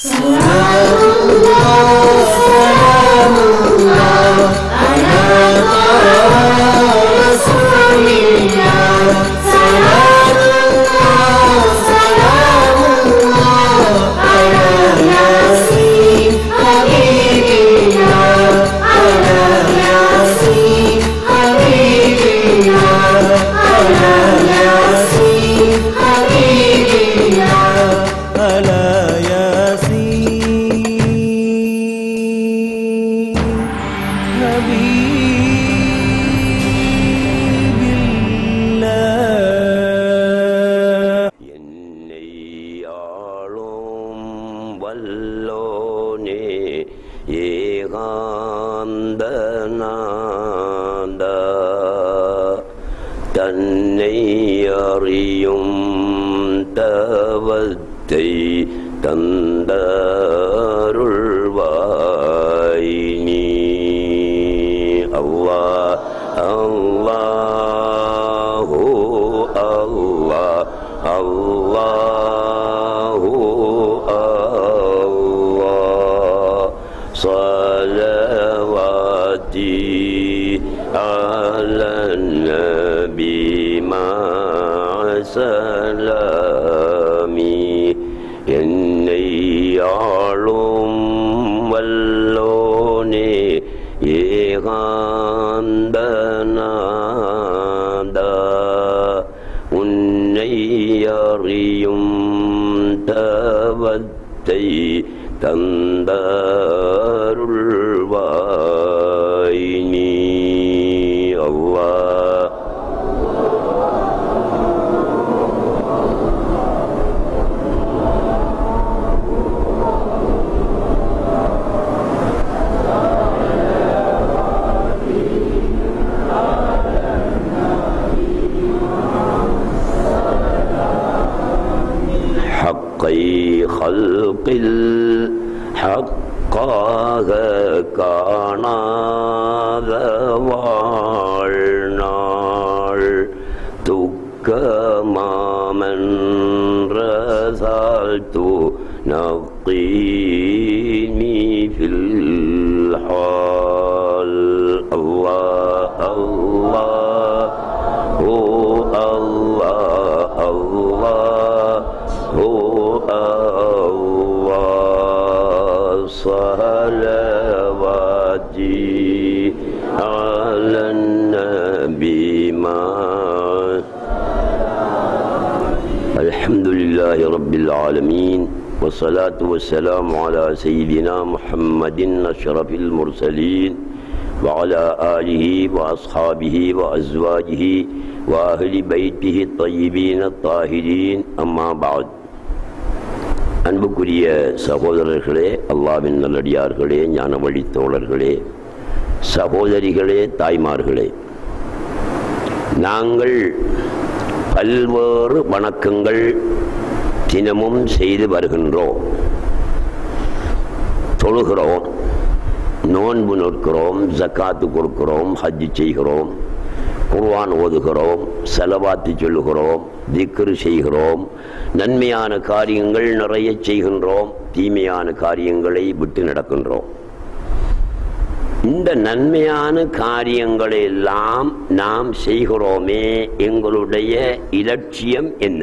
على ياسين حبيب الله என்னை ஆளும் வல்லோனே ஏகாந்த நாதா தன்னை அறியும் தவத்தை தந்தருள்வாய் நீ அவ்வா அல்லாஹூ அல்லாஹ் அல்லாஹூ அல்லாஹ் صلواتي على النبي مع سلامي என்னை ஆளும் வல்லோனே ஏகாந்த நாதா உன்னை அறியும் தவத்தை தந்தருள்வாய் நீ அல்லாஹ் حقي خلق الحقாக காணாத வாழ்நாள் துக்கமாமன்றசால் து نقيني في الحال الله الله هو الله الله هو الله صلواتي على النبي ما الحمد لله رب العالمين والصلاة والسلام على سيدنا محمد أشرف المرسلين وعلى آله وأصحابه وأزواجه وأهل بيته الطيبين الطاهرين أما بعد அன்புக்குரிய சகோதரர்களே அல்லாவின் நல்லடியார்களே ஞான வழி தோழர்களே சகோதரிகளே தாய்மார்களே நாங்கள் பல்வேறு வணக்கங்கள் தினமும் செய்து வருகின்றோம் தொழுகிறோம் நோன்பு நிற்கிறோம் ஜக்காத்து கொடுக்கிறோம் ஹஜ்ஜு செய்கிறோம் குர்ஆன் ஓதுகிறோம் செலவாத்து சொல்லுகிறோம் திக்ரு செய்கிறோம் நன்மையான காரியங்கள் நிறைய செய்கின்றோம் தீமையான காரியங்களை விட்டு நடக்கின்றோம் இந்த நன்மையான காரியங்களை எல்லாம் நாம் செய்கிறோமே எங்களுடைய இலட்சியம் என்ன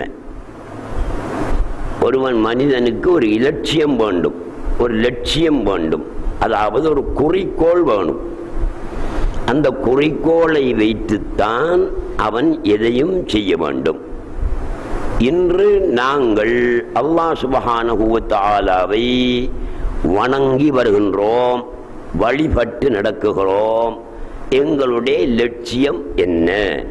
ஒருவன் மனிதனுக்கு ஒரு இலட்சியம் வேண்டும் ஒரு லட்சியம் வேண்டும் அதாவது ஒரு குறிக்கோள் வேணும் அந்த குறிக்கோளை வைத்துத்தான் அவன் எதையும் செய்ய வேண்டும் இன்று நாங்கள் அல்லாஹ் சுபஹானகுவத்தாலாவை வணங்கி வருகின்றோம் வழிபட்டு நடக்குகிறோம் எங்களுடைய லட்சியம் என்ன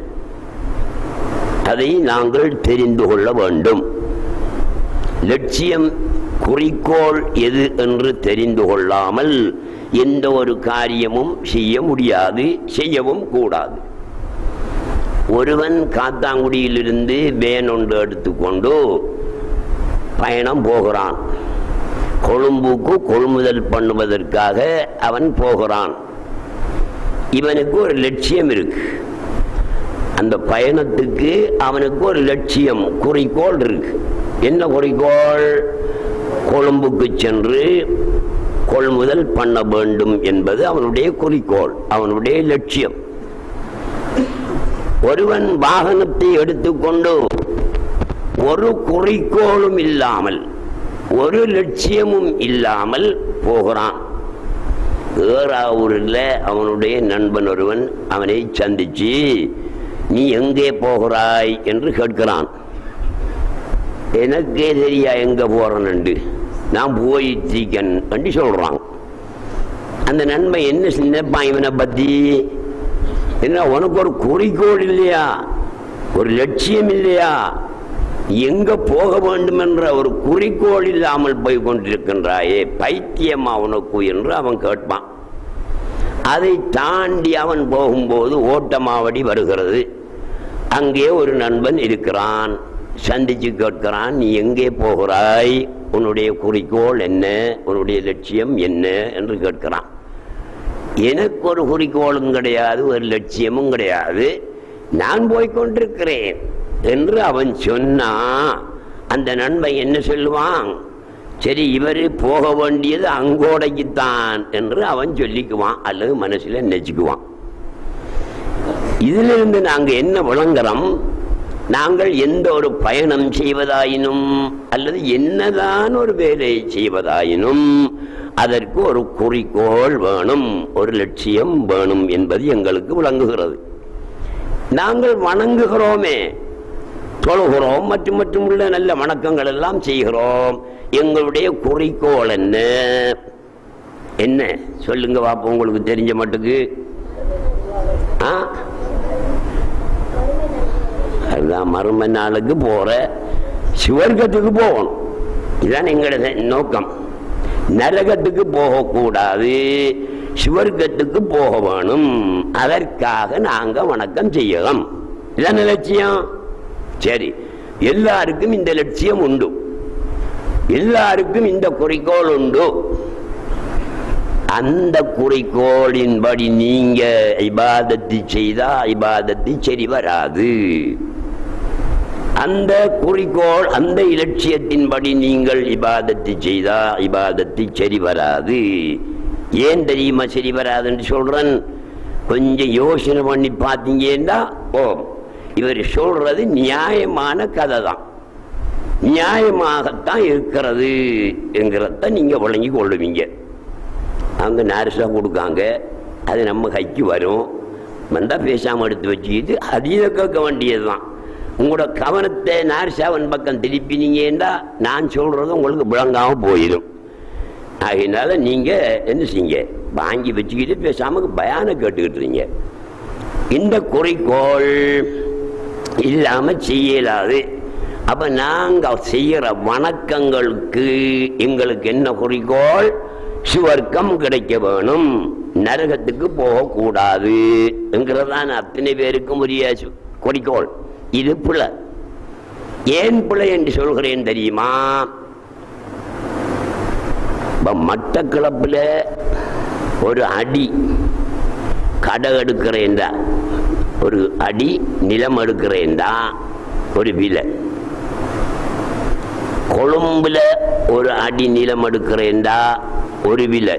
அதை நாங்கள் தெரிந்து கொள்ள வேண்டும் லட்சியம் குறிக்கோள் எது என்று தெரிந்து கொள்ளாமல் எந்த ஒரு காரியமும் செய்ய முடியாது செய்யவும் கூடாது ஒருவன் காத்தாங்குடியிலிருந்து வேன் ஒன்று எடுத்துக்கொண்டு பயணம் போகிறான் கொழும்புக்கு கொள்முதல் பண்ணுவதற்காக அவன் போகிறான் இவனுக்கு ஒரு லட்சியம் இருக்கு அந்த பயணத்துக்கு அவனுக்கு ஒரு லட்சியம் குறிக்கோள் இருக்கு என்ன குறிக்கோள் கொழும்புக்கு சென்று கொள்முதல் பண்ண வேண்டும் என்பது அவனுடைய குறிக்கோள் அவனுடைய லட்சியம் ஒருவன் வாகனத்தை எடுத்துக்கொண்டு ஒரு குறிக்கோளும் இல்லாமல் ஒரு லட்சியமும் இல்லாமல் போகிறான் ஏறாவூரில் அவனுடைய நண்பன் ஒருவன் அவனை சந்திச்சு நீ எங்கே போகிறாய் என்று கேட்கிறான் எனக்கே தெரியா எங்க போறேன்னு நான் போயிட்டிருக்கேன் என்று சொல்றான் அந்த நண்பன் என்ன சின்னப்பான் இவனை பத்தி என்ன உனக்கு ஒரு குறிக்கோள் இல்லையா ஒரு லட்சியம் இல்லையா எங்க போக வேண்டும் என்ற ஒரு குறிக்கோள் இல்லாமல் போய் கொண்டிருக்கின்றாயே பைத்தியமா உனக்கு என்று அவன் கேட்பான் அதை தாண்டி அவன் போகும்போது ஓட்டமாவடி வருகிறது அங்கே ஒரு நண்பன் இருக்கிறான் சந்திச்சு கேட்கிறான் நீ எங்கே போகிறாய் உன்னுடைய குறிக்கோள் என்ன உன்னுடைய லட்சியம் என்ன என்று கேட்கிறான் எனக்கு ஒரு குறிக்கோளும் கிடையாது ஒரு லட்சியமும் கிடையாது நான் போய் கொண்டிருக்கிறேன் என்று அவன் சொன்னா அந்த நண்பன் என்ன சொல்லுவான் சரி இவர் போக வேண்டியது அங்கோடைக்குத்தான் என்று அவன் சொல்லிக்குவான் அல்லது மனசுல நினைச்சுக்குவான் இதிலிருந்து நாங்க என்ன விளங்குறோம் நாங்கள் எந்த ஒரு பயணம் செய்வதாயினும் அல்லது என்னதான் ஒரு வேலை செய்வதாயினும் அதற்கு ஒரு குறிக்கோள் வேணும் ஒரு லட்சியம் வேணும் என்பது எங்களுக்கு விளங்குகிறது நாங்கள் வணங்குகிறோமே தொழுகிறோம் மற்றும் மற்றும் உள்ள நல்ல வணக்கங்கள் எல்லாம் செய்கிறோம் எங்களுடைய குறிக்கோள் என்ன என்ன சொல்லுங்க பாப்போம் உங்களுக்கு தெரிஞ்ச மட்டுக்கு ஆ அதுதான் மறும நாளுக்கு போற சிவர்க்கத்துக்கு போகணும் இதுதான் எங்களோட நோக்கம் நரகத்துக்கு போகக்கூடாது சிவர்க்கத்துக்கு போக வேணும் அதற்காக நாங்க வணக்கம் செய்யலாம் இதான் லட்சியம் சரி எல்லாருக்கும் இந்த லட்சியம் உண்டு எல்லாருக்கும் இந்த குறிக்கோள் உண்டு அந்த குறிக்கோளின்படி நீங்க இபாதத்தை செய்தா இபாதத்தை சரி வராது அந்த குறிக்கோள் அந்த இலட்சியத்தின்படி நீங்கள் இபாதத்தை செய்தா இபாதத்தை சரி வராது ஏன் தெரியுமா சரி வராதுன்னு சொல்றேன் கொஞ்சம் யோசனை பண்ணி பார்த்தீங்கன்னா ஓ இவர் சொல்றது நியாயமான கதை தான் நியாயமாகத்தான் இருக்கிறது என்கிறத நீங்க விளங்கி கொள்ளுவீங்க அவங்க நாரிசா கொடுக்காங்க அது நம்ம கைக்கு வரும் வந்தால் பேசாமல் எடுத்து வச்சுக்கிட்டு அதையும் கேட்க வேண்டியது தான் உங்களோட கவனத்தை நாரிசாவன் பக்கம் திருப்பினீங்கன்னா நான் சொல்கிறது உங்களுக்கு விளங்காமல் போயிடும் ஆகையினால நீங்கள் என்ன செய்யுங்க வாங்கி வச்சுக்கிட்டு பேசாமல் பயான கேட்டுக்கிட்டுறீங்க இந்த குறிக்கோள் இல்லாமல் செய்யலாது அப்போ நாங்கள் செய்கிற வணக்கங்களுக்கு எங்களுக்கு என்ன குறிக்கோள் சுவர்க்கம் கிடைக்க வேணும் நரகத்துக்கு போகக்கூடாது என்கிறதான் அத்தனை பேருக்கும் உரிய சு- குறிக்கோள் இது பிழை ஏன் பிழை என்று சொல்கிறேன் தெரியுமா இப்ப மட்டக்களப்பில் ஒரு அடி கடை எடுக்கிறேன்டா ஒரு அடி நிலம் எடுக்கிறேன்டா ஒரு விலை கொழும்புல ஒரு அடி நிலம் எடுக்கிறேன்டா ஒரு விலை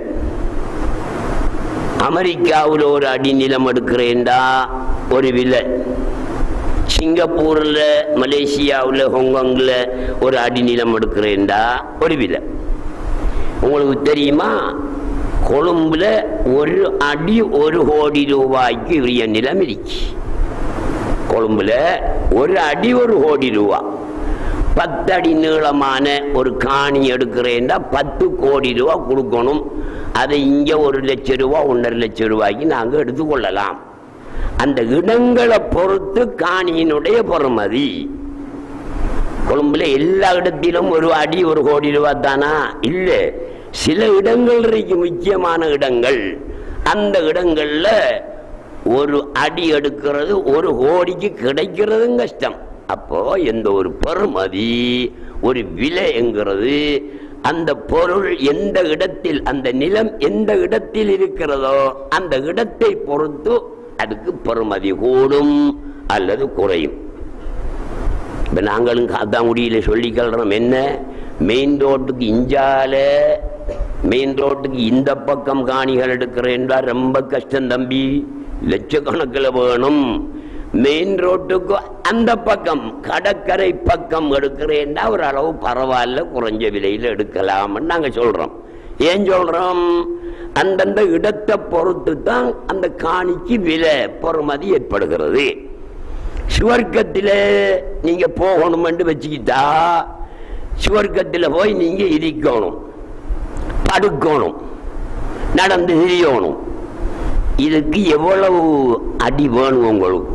அமெரிக்காவில் ஒரு அடி நிலம் எடுக்கிறேன்டா ஒரு விலை சிங்கப்பூர்ல மலேசியாவில் ஹாங்காங்கில் ஒரு அடி நிலம் எடுக்கிறேன்டா ஒரு விலை உங்களுக்கு தெரியுமா கொழும்புல ஒரு அடி ஒரு கோடி ரூபாய்க்கு உரிய நிலம் இருக்கு கொழும்புல ஒரு அடி ஒரு கோடி ரூபா பத்தடி நீளமான ஒரு காணி எடுக்கிறேன்டா பத்து கோடி ரூபா கொடுக்கணும் அதை இங்க ஒரு லட்சம் ரூபா ஒன்றரை லட்சம் ரூபாய்க்கு நாங்கள் எடுத்துக்கொள்ளலாம் அந்த இடங்களை பொறுத்து காணியினுடைய பொறுமதி கொழும்புல எல்லா இடத்திலும் ஒரு அடி ஒரு கோடி ரூபாய் தானா இல்ல சில இடங்கள் இருக்கு முக்கியமான இடங்கள் அந்த இடங்கள்ல ஒரு அடி எடுக்கிறது ஒரு கோடிக்கு கிடைக்கிறதும் கஷ்டம் அப்போ எந்த ஒரு பெறுமதி ஒரு விலை என்கிறது அந்த பொருள் எந்த இடத்தில் அந்த நிலம் எந்த இடத்தில் இருக்கிறதோ அந்த இடத்தை பொறுத்து அதுக்கு பெறுமதி கூடும் அல்லது குறையும் இப்ப நாங்களும் காத்தாங்குடியில சொல்லிக்கிறோம் என்ன மெயின் ரோட்டுக்கு இஞ்சால மெயின் ரோட்டுக்கு இந்த பக்கம் காணிகள் எடுக்கிறேன்டா ரொம்ப கஷ்டம் தம்பி லட்சக்கணக்கில் வேணும் மெயின் ரோட்டுக்கு அந்த பக்கம் கடற்கரை பக்கம் எடுக்கிறேன்டா ஒரு அளவு பரவாயில்ல குறைஞ்ச விலையில் எடுக்கலாம்னு நாங்கள் சொல்றோம் ஏன் சொல்றோம் அந்தந்த இடத்தை பொறுத்து தான் அந்த காணிக்கு விலை பொறுமதி ஏற்படுகிறது சுவர்க்கத்தில் நீங்க போகணும்னு வச்சுக்கிட்டா சுவர்க்கத்தில் போய் நீங்க இருக்கணும் படுக்கணும் நடந்து திரியணும் இதுக்கு எவ்வளவு அடி வேணும் உங்களுக்கு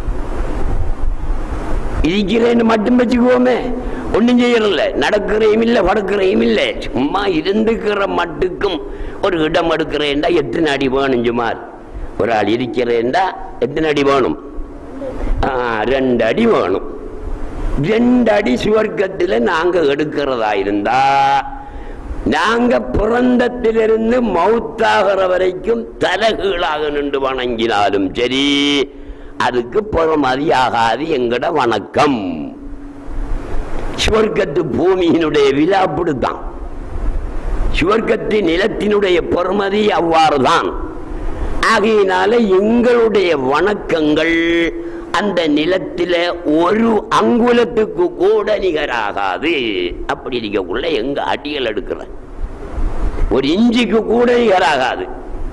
இருக்கிறேன்னு மட்டும் வச்சுக்குவோமே ஒன்றும் செய்யறதில்ல நடக்கிறேயும் இல்லை படுக்கிறேயும் இல்லை சும்மா இருந்துக்கிற மட்டுக்கும் ஒரு இடம் எடுக்கிறேன்டா எத்தனை அடி வேணும் சுமார் ஒரு ஆள் இருக்கிறேன்டா எத்தனை அடி வேணும் ஆ, ரெண்டு அடி வேணும் ரெண்டு அடி சுவர்க்கத்தில் நாங்க எடுக்கிறதா இருந்தா நாங்க பிறந்தத்திலிருந்து மௌத்தாகிற வரைக்கும் தலகீழாக நின்று வணங்கினாலும் சரி அதுக்கு பொறுமதியாகாது எங்கட வணக்கம் சுவர்க்கத்து பூமியினுடைய விழா அப்படித்தான் சுவர்க்கத்து நிலத்தினுடைய பொறுமதி அவ்வாறுதான் ஆகையினால எங்களுடைய வணக்கங்கள் அந்த நிலத்தில ஒரு அங்குலத்துக்கு கூட நிகராகாது அப்படி இருக்கக்குள்ள எங்க அடிகள் எடுக்கிற ஒரு இஞ்சிக்கு கூட நிகராகாது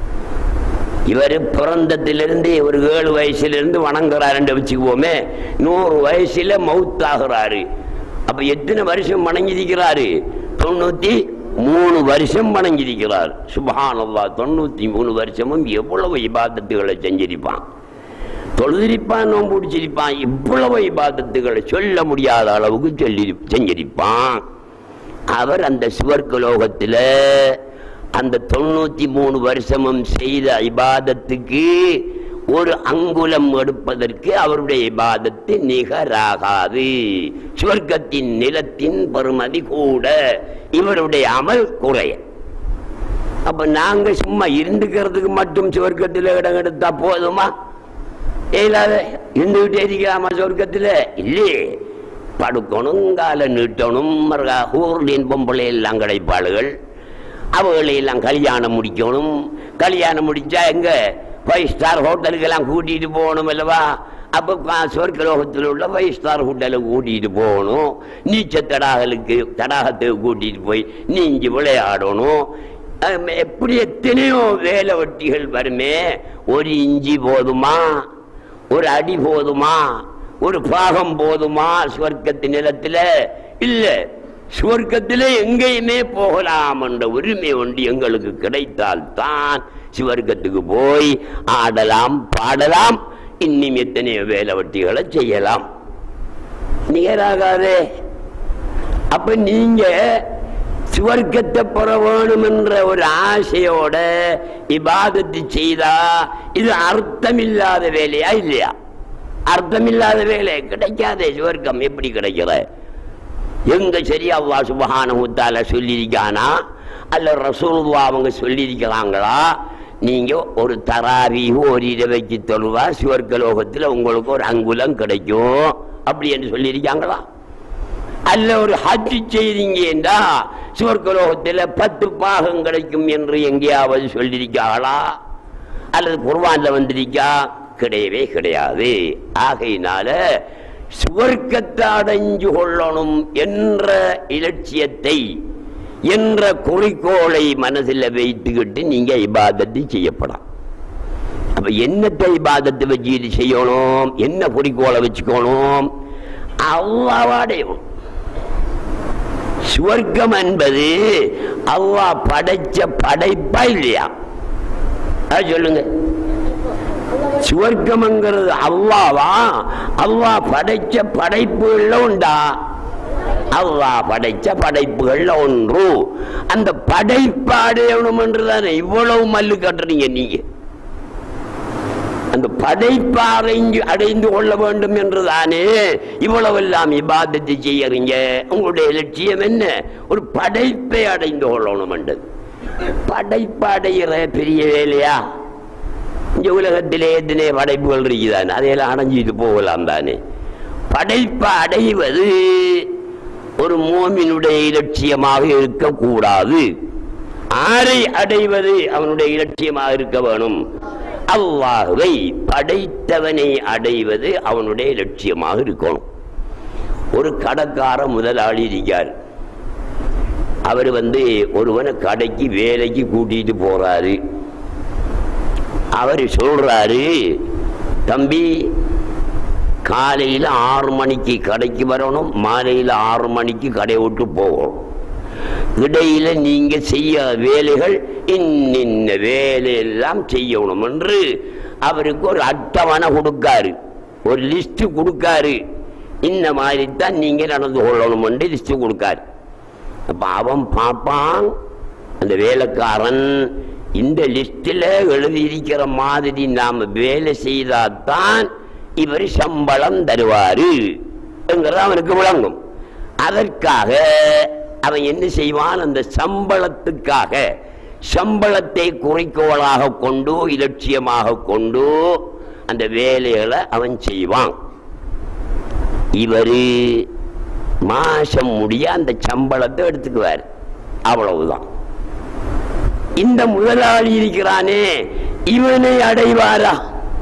இவர் பிறந்தத்திலிருந்து ஒரு ஏழு வயசுல இருந்து வணங்குறாருன்னு வச்சுக்குவோமே நூறு வயசுல மவுத்தாகிறாரு அப்ப எத்தனை வருஷம் வணங்கியிருக்கிறாரு தொண்ணூத்தி மூணு வருஷம் வணங்கியிருக்கிறார் சுபஹானல்லா தொண்ணூத்தி மூணு வருஷமும் எவ்வளவு இபாதத்துகளை செஞ்சிருப்பான் தொழுதிருப்பான் நோன்பு பிடிச்சிருப்பான் இவ்வளவு இபாதத்துகளை சொல்ல முடியாத அளவுக்கு சொல்லி செஞ்சிருப்பான் அவர் அந்த சுவர்க்க லோகத்துல அந்த தொண்ணூத்தி மூணு வருஷமும் செய்த இபாதத்துக்கு ஒரு அங்குலம் எடுப்பதற்கு அவருடைய இபாதத்து நிகராகாது சுவர்க்கத்தின் நிலத்தின் பெறுமதி கூட இவருடைய அமல் குறைய அப்ப நாங்க சும்மா இருந்துக்கிறதுக்கு மட்டும் சுவர்க்கத்தில் இடம் எடுத்தா போதுமா இல்லாத இருந்துகிட்டே இருக்கலாமா சொர்க்கத்தில் இல்லையே படுக்கணும் காலை நீட்டணும் ஊர்லின் பொம்பளை எல்லாம் கிடைப்பாளுகள் அவகளை எல்லாம் கல்யாணம் முடிக்கணும் கல்யாணம் முடிச்சா எங்க ஃபைவ் ஸ்டார் ஹோட்டலுக்கெல்லாம் கூட்டிட்டு போகணும் அல்லவா அப்போ கா- சொர்க்க லோகத்தில் உள்ள ஃபைவ் ஸ்டார் ஹோட்டலுக்கு கூட்டிட்டு போகணும் நீச்ச தடாகலுக்கு தடாகத்துக்கு கூட்டிட்டு போய் நீஞ்சி விளையாடணும் அஹ் எப்படி எத்தனையோ வேலை வெட்டிகள் வருமே ஒரு இஞ்சி போதுமா ஒரு அடி போதுமா ஒரு பாகம் போதுமா சுவர்க்கத்து நிலத்துல இல்ல சுவர்க்கத்திலே எங்கேயுமே போகலாம் என்ற உரிமை ஒன்று எங்களுக்கு கிடைத்தால் தான் சுவர்க்கத்துக்கு போய் ஆடலாம் பாடலாம் இன்னும் எத்தனையோ வேலை வெட்டிகளை செய்யலாம் நிகராகாதே அப்ப நீங்க சுவர்க்கத்தை பெற வேணும் என்ற ஒரு ஆசையோட இபாதத்து செய்தா இது அர்த்தமில்லாத வேலையா இல்லையா அர்த்தமில்லாத வேலை கிடைக்காதே சுவர்க்கம் எப்படி கிடைக்கிற எங்க சரி அவ்வா சுபஹானஹுத்தால சொல்லியிருக்கானா அல்ல ரசூலுல்லா அவங்க சொல்லியிருக்கிறாங்களா நீங்க ஒரு தராவி ஒரு இரவைக்கு தொழுவா சிவர்க்க லோகத்துல உங்களுக்கு ஒரு அங்குலம் கிடைக்கும் அப்படி என்று சொல்லியிருக்காங்களா அல்ல ஒரு ஹஜ் செய்தீங்கன்றா சிவர்க்க லோகத்துல பத்து பாகம் கிடைக்கும் என்று எங்கேயாவது சொல்லியிருக்காங்களா அல்லது குர்வான்ல வந்திருக்கா கிடையவே கிடையாது ஆகையினால சுவர்க்கத்தை அடைஞ்சு கொள்ளணும் என்ற இலட்சியத்தை என்ற குறிக்கோளை மனதில் வைத்துக்கிட்டு நீங்க இபாதத்தை செய்யப்படாம் அப்ப என்னத்தை இபாதத்தை வச்சு இது செய்யணும் என்ன குறிக்கோளை வச்சுக்கணும் அல்லாவாடையும் சுவர்க்கம் என்பது அல்லாஹ் படைச்ச படைப்பா இல்லையா அது சொல்லுங்க சுவர்க்கம்ங்கிறது அல்லாவா அல்லாஹ் படைச்ச படைப்புகள்ல உண்டா அல்லாஹ் படைச்ச படைப்புகள்ல ஒன்று அந்த படைப்பு அடையணும் என்றுதானே இவ்வளவு மல்லு கட்டுறீங்க நீங்க அந்த படைப்பு அடைஞ்சு அடைந்து கொள்ள வேண்டும் என்றுதானே இவ்வளவெல்லாம் இபாதத்தை செய்யறீங்க உங்களுடைய லட்சியம் என்ன ஒரு படைப்பை அடைந்து கொள்ளணும் என்றது படைப்பு அடைகிற பெரிய வேலையா இந்த உலகத்திலே எத்தனை படைப்புகள் இருக்குதானே அதையெல்லாம் அடைஞ்சிட்டு போகலாம் தானே படைப்பை அடைவது ஒரு மோமினுடைய இலட்சியமாக இருக்கக்கூடாது ஆரை அடைவது அவனுடைய இலட்சியமாக இருக்க வேணும் அல்லாஹ்வை படைத்தவனை அடைவது அவனுடைய இலட்சியமாக இருக்கணும் ஒரு கடைக்கார முதலாளி இருக்கார் அவர் வந்து ஒருவனை கடைக்கு வேலைக்கு கூட்டிட்டு போறாரு அவர் சொல்றாரு தம்பி காலையில் ஆறு மணிக்கு கடைக்கு வரணும் மாலையில் ஆறு மணிக்கு கடை விட்டு போகணும் இடையில நீங்க செய்ய வேலைகள் இன்னின்ன வேலையெல்லாம் செய்யணும் என்று அவருக்கு ஒரு அட்டவணை கொடுக்காரு ஒரு லிஸ்ட் கொடுக்காரு இந்த மாதிரி தான் நீங்க நடந்து கொள்ளணும் என்று லிஸ்ட் கொடுக்காரு அப்ப அவன் பார்ப்பான் அந்த வேலைக்காரன் இந்த லிஸ்டில் எழுதியிருக்கிற மாதிரி நாம வேலை செய்தாதான் இவர் சம்பளம் தருவாரு என்கிறது அவனுக்கு விளங்கும் அதற்காக அவன் என்ன செய்வான் அந்த சம்பளத்துக்காக சம்பளத்தை குறிக்கோளாக கொண்டு இலட்சியமாக கொண்டு அந்த வேலைகளை அவன் செய்வான் இவரு மாசம் முடிய அந்த சம்பளத்தை எடுத்துக்குவார் அவ்வளவுதான் இந்த முதலாளி இருக்கிறானே இவனை அடைவாரா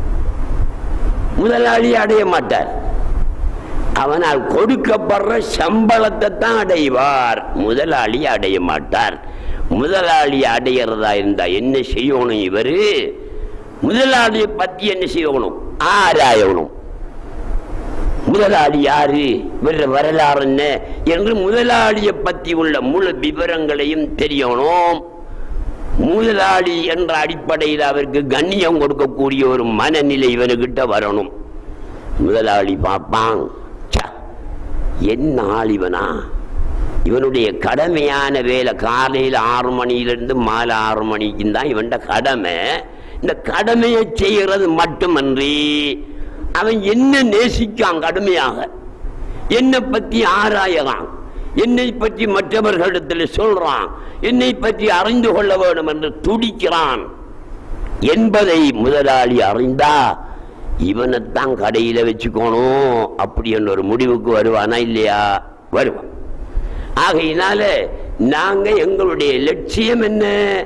முதலாளி அடைய மாட்டார் அவனால் கொடுக்கப்படுற சம்பளத்தை தான் அடைவார் முதலாளி அடைய மாட்டார் முதலாளி அடையிறதா இருந்தா என்ன செய்யணும் இவரு முதலாளியை பத்தி என்ன செய்யணும் ஆராயணும் முதலாளி யாரு இவர வரலாறு என்ன என்று முதலாளியை பற்றி உள்ள முழு விவரங்களையும் தெரியணும் முதலாளி என்ற அடிப்படையில் அவருக்கு கண்ணியம் கொடுக்கக்கூடிய ஒரு மனநிலை இவனுக்கிட்ட வரணும் முதலாளி பார்ப்பான் ச்ச, என்ன ஆள் இவனா இவனுடைய கடமையான வேலை காலையில் ஆறு மணியிலிருந்து மாலை ஆறு மணிக்கு தான் இவன்ட கடமை இந்த கடமையை செய்கிறது மட்டுமன்றி அவன் என்ன நேசிக்கான் கடுமையாக என்னை பற்றி ஆராயறான் என்னை பற்றி மற்றவர்களிடத்தில் சொல்றான் என்னை பற்றி அறிந்து கொள்ள வேண்டும் என்று துடிக்கிறான் என்பதை முதலாளி அறிந்தா இவனைத்தான் கடையில வச்சுக்கணும் அப்படி என்ற ஒரு முடிவுக்கு வருவானா இல்லையா வருவான் ஆகையினால நாங்க எங்களுடைய லட்சியம் என்ன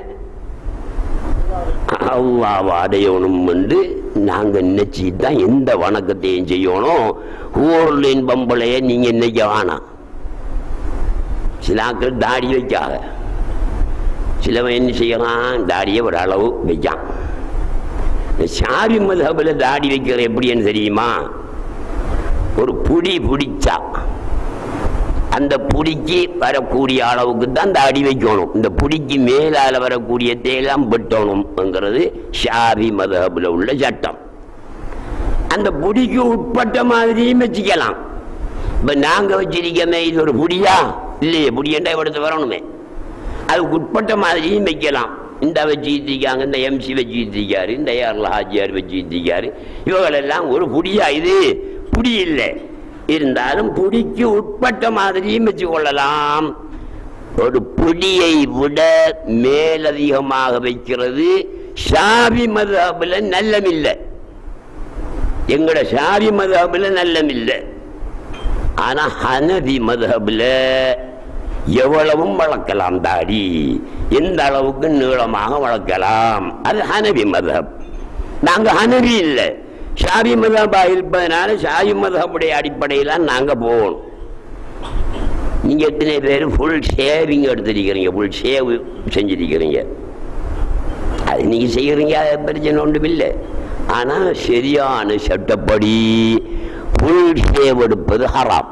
அல்லாவை அடையணும் என்று நாங்க நினைச்சு தான் எந்த வணக்கத்தையும் செய்யணும் ஊர்லின் பம்பளைய நீங்க நினைக்க வேணாம் சிலாக்கள் தாடி வைக்காத சிலவன் என்ன செய்யறான் தாடியை ஒரு அளவு வைக்கான் இந்த சாரி மதபில் தாடி வைக்கிற எப்படின்னு தெரியுமா ஒரு புடி பிடிச்சா அந்த புடிக்கு வரக்கூடிய அளவுக்கு தான் தாடி வைக்கணும் இந்த புடிக்கு மேலால வரக்கூடிய தேலாம் வெட்டணும்ங்கிறது ஷாபி மதபில் உள்ள சட்டம் அந்த புடிக்கு உட்பட்ட மாதிரியும் வச்சுக்கலாம் இப்ப நாங்க வச்சிருக்கமே இது ஒரு புடியா இல்லையே புடியண்டா இவ்வளவு வரணுமே அதுக்கு உட்பட்ட மாதிரியும் வைக்கலாம் இந்த வச்சுக்கிட்டு இருக்காங்க இந்த எம்சி வச்சுக்கிட்டு இருக்காரு இந்த ஏர்ல ஹாஜியார் வச்சுக்கிட்டு இருக்காரு இவங்களெல்லாம் ஒரு புடியா இது புடி இல்லை இருந்தாலும் புடிக்கு உட்பட்ட மாதிரியும் வச்சு கொள்ளலாம் ஒரு புடியை விட மேலதிகமாக வைக்கிறது ஷாபி மதபில் நல்லமில்லை எங்கட ஷாபி மதபில் நல்லமில்லை ஆனா ஹனபி மதபில் எவ்வளவும் வளர்க்கலாம் தாடி எந்த அளவுக்கு நீளமாக வளர்க்கலாம் அது ஹனபி மதப் நாங்க ஹனபி இல்லை ஷாபி மதபா இருப்பதனால ஷாபி மதபுடைய அடிப்படையில் நாங்க போகணும் நீங்க எத்தனை பேர் ஃபுல் ஷேவிங் எடுத்திருக்கிறீங்க ஃபுல் ஷேவ் செஞ்சிருக்கிறீங்க அது நீங்க செய்யறீங்க அது பிரச்சனை ஒன்றும் இல்லை ஆனா சரியான சட்டப்படி ஃபுல் ஷேவ் எடுப்பது ஹராம்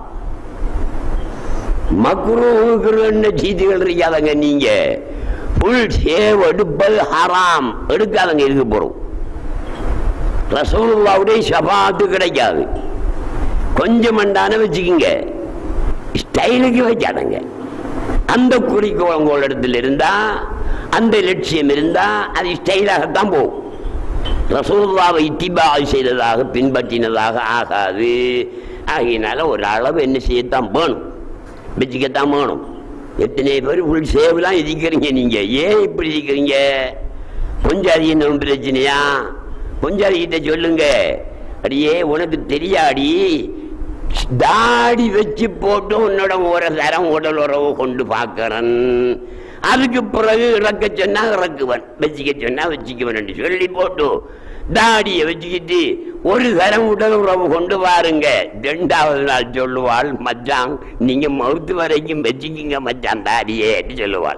மக்ரூஹுக்குன்னு சீட்டுகள் இருக்காதங்க நீங்க ஃபுல் ஷேவ் எடுப்பது ஹராம் எடுக்காதங்க இருக்க போறோம் ரசூலுல்லாவுடைய ஷபாத்து கிடைக்காது கொஞ்சம் மண்டான வச்சுக்கிங்க ஸ்டைலுக்கு வைக்காதங்க அந்த குறிக்கோள் உங்கள் இடத்துல இருந்தா அந்த லட்சியம் இருந்தா அது ஸ்டைலாகத்தான் போகும் ரசூலுல்லாவை இத்திபா செய்ததாக பின்பற்றினதாக ஆகாது ஆகையினால ஒரு அளவு என்ன செய்யத்தான் வேணும் வச்சுக்கத்தான் வேணும் எத்தனை பேர் ஃபுல் சேவ்லாம் இருக்கிறீங்க நீங்க ஏன் இப்படி இருக்கிறீங்க பொஞ்சாதி என்ன பிரச்சனையா பொஞ்சாதி கிட்ட சொல்லுங்க அடியே உனக்கு தெரியாடி தாடி வச்சு போட்டு உன்னோட ஒரு தரம் உடல் உறவு கொண்டு பார்க்கறன் அதுக்கு பிறகு இறக்க சொன்னா இறக்குவன் வச்சுக்க சொன்னா வச்சுக்குவன் என்று சொல்லி போட்டு தாடியை வச்சுக்கிட்டு ஒரு தரம் உடல் உறவு கொண்டு பாருங்க ரெண்டாவது நாள் சொல்லுவாள் மச்சான் நீங்க மவுத்து வரைக்கும் வச்சுக்கிங்க மச்சான் தாடியே என்று சொல்லுவாள்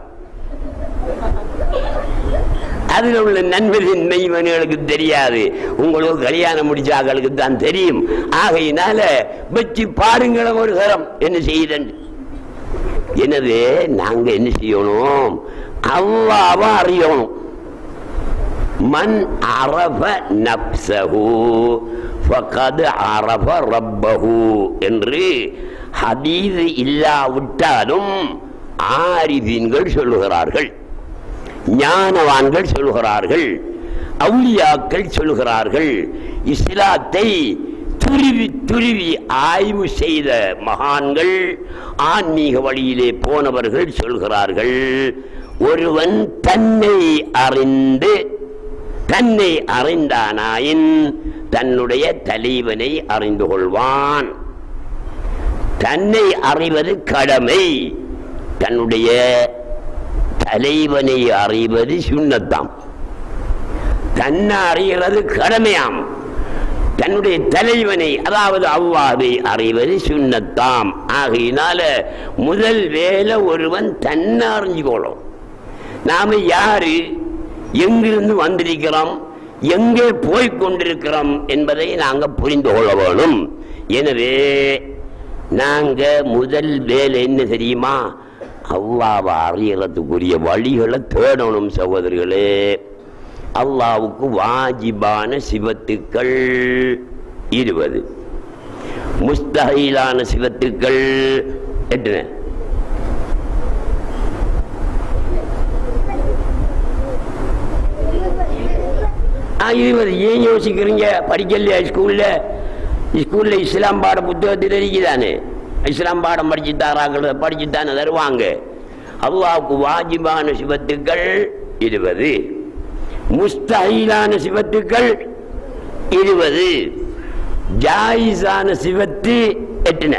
அதுல உள்ள நன்மை இவனுங்களுக்கு தெரியாது உங்களுக்கு கல்யாணம் முடிச்சாங்களுக்கு தான் தெரியும் ஆகையினால வச்சு பாருங்களேன் ஒரு தரம் என்ன செய்யுதன் எனவே நாங்க என்ன செய்யணும் அல்லாவ அறியணும் மன் அரப நப்சஹு ஃபகத் அரப ரப்பஹு என்று ஹதீஸ் இல்லாவிட்டாலும் ஆரிதீன்கள் சொல்லுகிறார்கள் ஞானவான்கள் சொல்கிறார்கள் அவுலியாக்கள் சொல்கிறார்கள் இஸ்லாத்தை துருவி துருவி ஆய்வு செய்த மகான்கள் ஆன்மீக வழியிலே போனவர்கள் சொல்கிறார்கள் ஒருவன் தன்னை அறிந்து தன்னை அறிந்தானாயின் தன்னுடைய தலைவனை அறிந்து கொள்வான் தன்னை அறிவது கடமை தன்னுடைய தலைவனை அறிவது சுண்ணத்தாம் தன்னை அறிகிறது கடமையாம் தன்னுடைய தலைவனை அதாவது அவ்வாவை அறிவது சுண்ணத்தாம் ஆகையினால முதல் வேலை ஒருவன் தன்னை அறிஞ்சுக்கணும் நாம யாரு எங்கிருந்து வந்திருக்கிறோம் எங்கே போய் கொண்டிருக்கிறோம் என்பதை நாங்க புரிந்து கொள்ள வேணும் எனவே நாங்க முதல் வேலை என்ன தெரியுமா அல்லாவை அறியறதுக்குரிய வழிகளை தேடணும் சகோதரர்களே அல்லாவுக்கு வாஜிபான சிவத்துக்கள் இருபது முஸ்தகிலான சிவத்துக்கள் எத்தனை ஆ, இருபது ஏன் யோசிக்கிறீங்க படிக்கலையா ஸ்கூல்ல ஸ்கூல்ல இஸ்லாம் பாட புத்தகத்தில் இருக்குதானே இஸ்லாம் பாடம் படிச்சு தாராங்கள படிச்சு தானே தருவாங்க அல்லாவுக்கு வாஜிபான சிவத்துக்கள் இருபது முஸ்தகிலான சிவத்துக்கள் இருபது ஜாயிஸான சிவத்து எட்டுன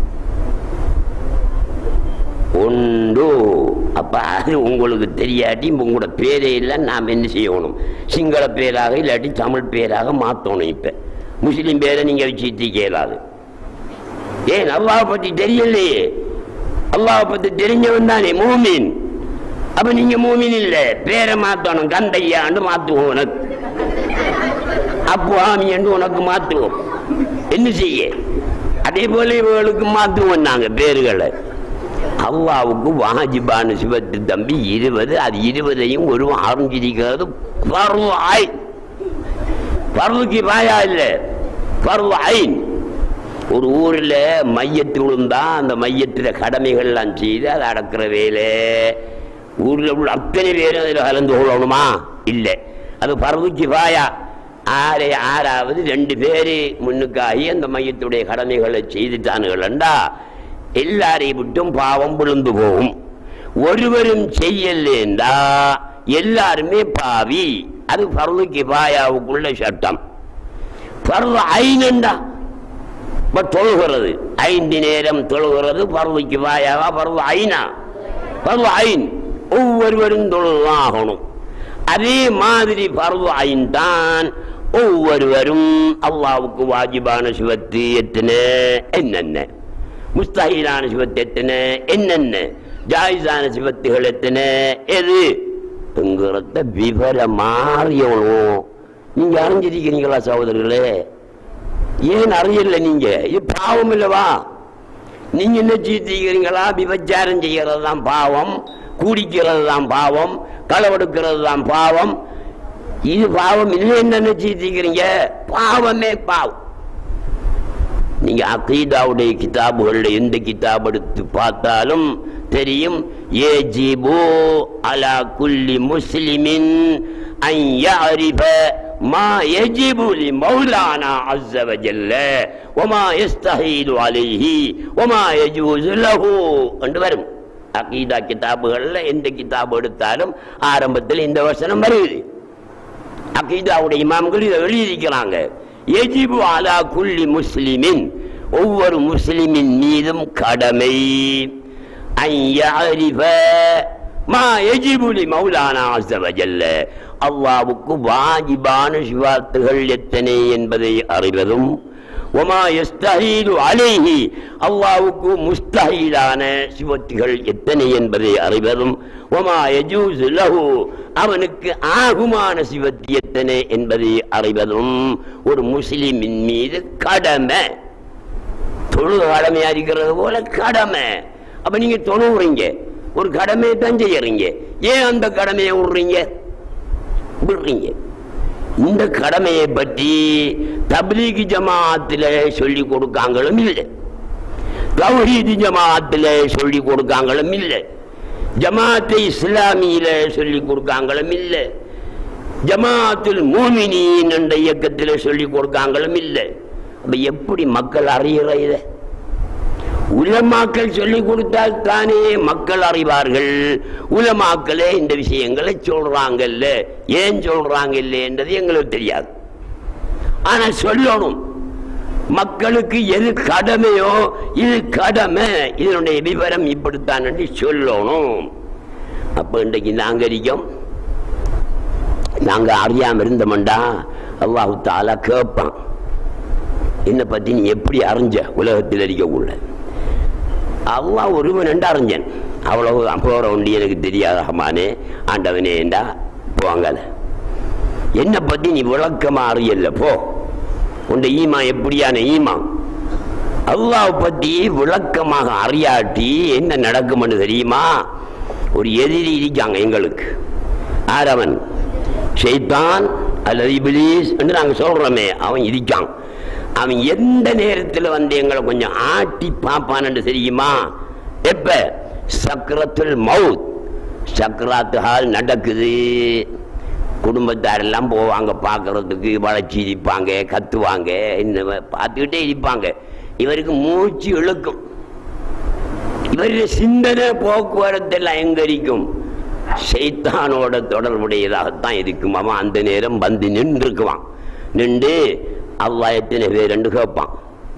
உண்டு அப்ப அது உங்களுக்கு தெரியாட்டி உங்களோட பேரே இல்லை நாம் என்ன செய்யணும் சிங்கள பேராக இல்லாட்டி தமிழ் பேராக மாற்றணும் இப்ப முஸ்லீம் பேரை நீங்க வச்சுட்டு கேளாது ஏன் அல்லாஹ் பத்தி தெரியலையே அல்லாஹ் பத்தி தெரிஞ்சவன் தானே மூமின் அப்ப நீங்க மூமின் இல்ல பேரை மாத்தணும் கந்தையாண்டு மாத்துவோம் உனக்கு அப்புவாமி என்று உனக்கு மாத்துவோம் என்ன செய்ய அதே போல இவர்களுக்கு மாத்துவோம் நாங்க பேர்களை அல்லாவுக்கு வாஜிபான சிவத்து தம்பி இருபது அது இருபதையும் ஒருவன் அறிஞ்சிருக்கிறது பருவ ஆய் பருவுக்கு பாயா இல்ல பருவ ஐன் ஒரு ஊர்ல மையத்து விழுந்தா அந்த மையத்துல கடமைகள்லாம் செய்து அதை அடக்கிற வேலை ஊர்ல உள்ள அத்தனை பேரும் அதில் கலந்து கொள்ளணுமா இல்லை அது பருவுக்கு பாயா ஆறு ஆறாவது ரெண்டு பேரு முன்னுக்காகி அந்த மையத்துடைய கடமைகளை செய்துட்டானுகளண்டா எல்லாரையும் விட்டும் பாவம் விழுந்து போகும் ஒருவரும் செய்யலேண்டா எல்லாருமே பாவி அது பருவ கிபாயாவுக்குள்ள சட்டம் பருவ ஐநண்டா இப்ப தொழுகிறது ஐந்து நேரம் தொழுகிறது பருவ கிபாயாவா பருவ ஐனா பருவ ஐன் ஒவ்வொருவரும் தொழுதான் ஆகணும் அதே மாதிரி பருவ ஐன் தான் ஒவ்வொருவரும் அல்லாவுக்கு வாஜிபான சிவத்து எத்தனை என்னென்ன முஸ்தகிலான சிவத்து எத்தனை என்னென்ன ஜாயிஸான சிவத்துகள் எத்தனை எது என்கிறத விவரமா அறியணும் நீங்க அறிஞ்சிருக்கிறீங்களா சகோதரர்களே ஏன் அறியல நீங்க இது பாவம் இல்லவா நீங்க என்ன செய்கிறீங்களா விபச்சாரம் செய்கிறது தான் பாவம் குடிக்கிறது தான் பாவம் களவெடுக்கிறது தான் பாவம் இது பாவம் இல்லைன்னு நினைச்சிருக்கிறீங்க பாவமே பாவம் நீங்க அகீதாவுடைய கிதாபுகளில் எந்த கிதாப் எடுத்து பார்த்தாலும் தெரியும் ஏஜிபு அலா குல்லி முஸ்லிமின் அன் யஅரிஃப மா யஜிபு லி மௌலானா அஸ்ஸ வஜல்ல வமா யஸ்தஹீலு அலைஹி வமா யஜூஸு லஹு என்று வரும் அகீதா கிதாபுகளில் எந்த கிதாப் எடுத்தாலும் ஆரம்பத்தில் இந்த வசனம் வருகிறது அகீதாவுடைய இமாம்கள் இதை எழுதியிருக்கிறாங்க எஜிபு அலா குல்லி முஸ்லிமின் ஒவ்வொரு முஸ்லிமின் மீதும் கடமை أن يعرف ما يجب لمولانا عز وجل அல்லாவுக்கு வாஜிபான சிவாத்துகள் எத்தனை என்பதை அறிவதும் ஒமா எஸ்தஹீலு அலைஹி அல்லாவுக்கு முஸ்தஹீலான சிவத்துகள் எத்தனை என்பதை அறிவதும் ஒமா யஜூஸ் லஹு அவனுக்கு ஆகுமான சிவத்து எத்தனை என்பதை அறிவதும் ஒரு முஸ்லிமின் மீது கடமை தொழுக கடமையா இருக்கிறது போல கடமை அப்ப நீங்க தொழுவுறீங்க ஒரு கடமையை தான் செய்யறீங்க ஏன் அந்த கடமையை விடுறீங்க விடுறீங்க இந்த கடமையை பற்றி தப்லீக் ஜமாத்துல சொல்லி கொடுக்காங்களும் இல்லை தௌஹீது ஜமாத்துல சொல்லி கொடுக்காங்களும் இல்லை ஜமாத்தை இஸ்லாமியில சொல்லி கொடுக்காங்களும் இல்லை ஜமாத்துல் மூமினின் என்ற இயக்கத்தில் சொல்லி கொடுக்காங்களும் இல்லை அப்ப எப்படி மக்கள் அறிகிற இதை உலமாக்கள் சொல்லிக் கொடுத்தால் தானே மக்கள் அறிவார்கள் உலமாக்களே இந்த விஷயங்களை சொல்றாங்கல்ல ஏன் சொல்றாங்க என்றது எங்களுக்கு தெரியாது ஆனா சொல்லணும் மக்களுக்கு எது கடமையோ இது கடமை இதனுடைய விவரம் இப்படித்தான் என்று சொல்லணும் அப்ப இன்றைக்கு நாங்க இருக்கோம் நாங்க அறியாம இருந்தோம்டா அல்லாஹு தாலா கேட்பான் என்னை பத்தி நீ எப்படி அறிஞ்ச உலகத்தில் இருக்கக்குள்ள அல்லாஹ் ஒருவன் என்று அறிஞ்சேன் அவ்வளவு போற ஒண்டி எனக்கு தெரியாத ரஹ்மானே ஆண்டவனே ஏண்டா போவாங்கல என்னை பத்தி நீ விளக்கமா அறியல போ உண்ட ஈமா எப்படியான ஈமா அல்லாஹ் பத்தி விளக்கமாக அறியாட்டி என்ன நடக்கும்னு தெரியுமா ஒரு எதிரி இருக்காங்க எங்களுக்கு ஆரவன் ஷைத்தான் அல்லது இபிலீஸ் என்று நாங்க சொல்றோமே அவன் இருக்கான் அவன் எந்த நேரத்தில் வந்து எங்களை கொஞ்சம் ஆட்டி பார்ப்பான்னு தெரியுமா எப்ப சக்கரத்துல் மவுத் சக்கராத்து ஹால் நடக்குது குடும்பத்தாரெல்லாம் போவாங்க பார்க்கறதுக்கு வளைச்சி இருப்பாங்க கத்துவாங்க இந்த மாதிரி பார்த்துக்கிட்டே இருப்பாங்க இவருக்கு மூச்சு இழுக்கும் இவருடைய சிந்தனை போக்குவரத்து எல்லாம் எங்க இருக்கும் சைத்தானோட தொடர்புடையதாகத்தான் இருக்கும் அவன் அந்த நேரம் வந்து நின்றுக்குவான் நின்று அல்லாஹ் எத்தனை பேர் என்று கேட்பான்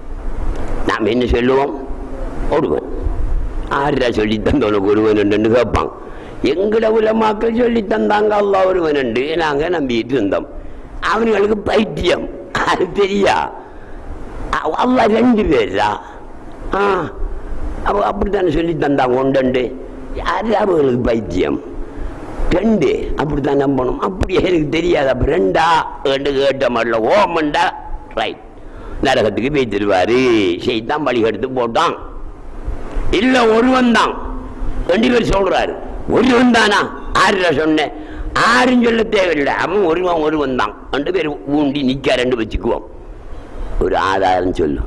நாம் என்ன சொல்லுவோம் ஒருவன் ஆறுடா சொல்லி தந்த உனக்கு ஒருவன் என்று கேட்பான் எங்கட உலமாக்கள் சொல்லி தந்தாங்க அல்லாஹ் ஒருவன் என்று நாங்க நம்பிட்டு இருந்தோம் அவனுங்களுக்கு பைத்தியம் அது தெரியா அ- அல்லாஹ் ரெண்டு பேரா ஆ அவ அப்படித்தானே சொல்லி தந்தாங்க ஒண்டண்டு யாரு அவங்களுக்கு பைத்தியம் ரெண்டு அப்படித்தான் நம்பணும் அப்படி எனக்கு தெரியாது அப்ப ரெண்டா ரெண்டு கேட்ட மாதிரில ஓமண்டா ரைட் நரகத்துக்கு போய்த்திருவாரு செய்தான் பலி எடுத்து போட்டான் இல்ல ஒருவன் தான் ரெண்டு பேர் சொல்றாரு ஒருவன் தானா ஆறுல சொன்னேன் ஆறுன்னு சொல்ல தேவையில்லை அவன் ஒருவன் ஒருவன் தான் ரெண்டு பேர் ஊண்டி நிக்க ரெண்டு வச்சுக்குவோம் ஒரு ஆதாரம் சொல்லும்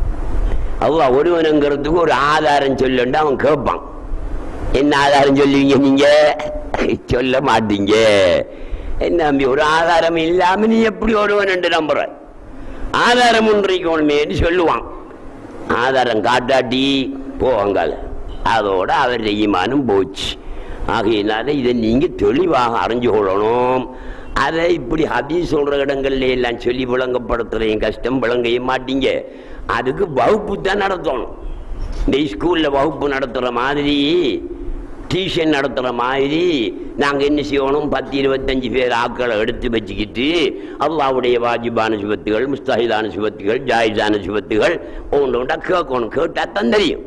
அவ்வா ஒருவனுங்கிறதுக்கு ஒரு ஆதாரம் சொல்லுண்டு அவன் கேட்பான் என்ன ஆதாரம் சொல்லுவீங்க நீங்க சொல்ல மாட்டீங்க என்ன நம்பி ஒரு ஆதாரம் இல்லாம நீ எப்படி ஒருவன் என்று நம்புற ஆதாரம் ஒன்றைக்கணுமேன்னு சொல்லுவான் ஆதாரம் காட்டாட்டி போவாங்கால அதோட அவர் ஈமானும் போச்சு ஆகையினால இதை நீங்க தெளிவாக அறிஞ்சு கொள்ளணும் அதை இப்படி ஹதீஸ் சொல்ற இடங்கள்ல எல்லாம் சொல்லி விளங்கப்படுத்துறதையும் கஷ்டம் விளங்கைய மாட்டீங்க அதுக்கு வகுப்பு தான் நடத்தணும் இந்த ஸ்கூல்ல வகுப்பு நடத்துற மாதிரி டியூஷன் நடத்துற மாதிரி நாங்க என்ன செய்யணும் பத்து இருபத்தஞ்சு பேர் ஆட்களை எடுத்து வச்சுக்கிட்டு அல்லாவுடைய வாஜிபான சிவத்துகள் முஸ்தாஹிதான சிவத்துகள் ஜாயிதான சிவத்துகள் ஒன்று ஒன்றா கேட்கணும் கேட்டா தான் தெரியும்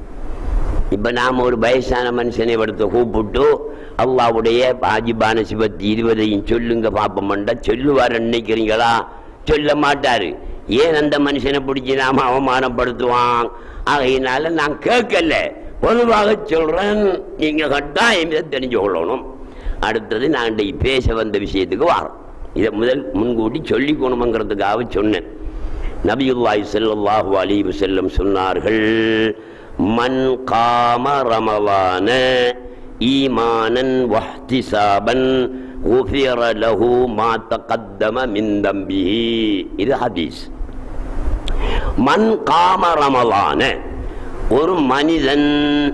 இப்ப நாம ஒரு வயசான மனுஷனை எடுத்து கூப்பிட்டு அல்லாவுடைய வாஜிபான சிவத்து இருபதையும் சொல்லுங்க பாப்போம்டா சொல்லுவார் நினைக்கிறீங்களா சொல்ல மாட்டாரு ஏன் அந்த மனுஷனை பிடிச்சி நாம அவமானப்படுத்துவான் ஆகையினால நான் கேட்கல பொதுவாக சொல்றேன் நீங்க கட்டாயம் இதை தெரிஞ்சு கொள்ளணும் அடுத்தது நான் இன்றைக்கு பேச வந்த விஷயத்துக்கு வரோம் இதை முதல் முன்கூட்டி சொல்லிக்கணுமங்கிறதுக்காக சொன்னேன் நபியுல்லாஹி ஸல்லல்லாஹு அலைஹி வஸல்லம் சொன்னார்கள் மன் காம ரமலான ஈமானன் வஹ்திசாபன் غفر له ما تقدم من ذنبه இது ஹதீஸ் மன் காம ரமலான ஒரு மனிதன்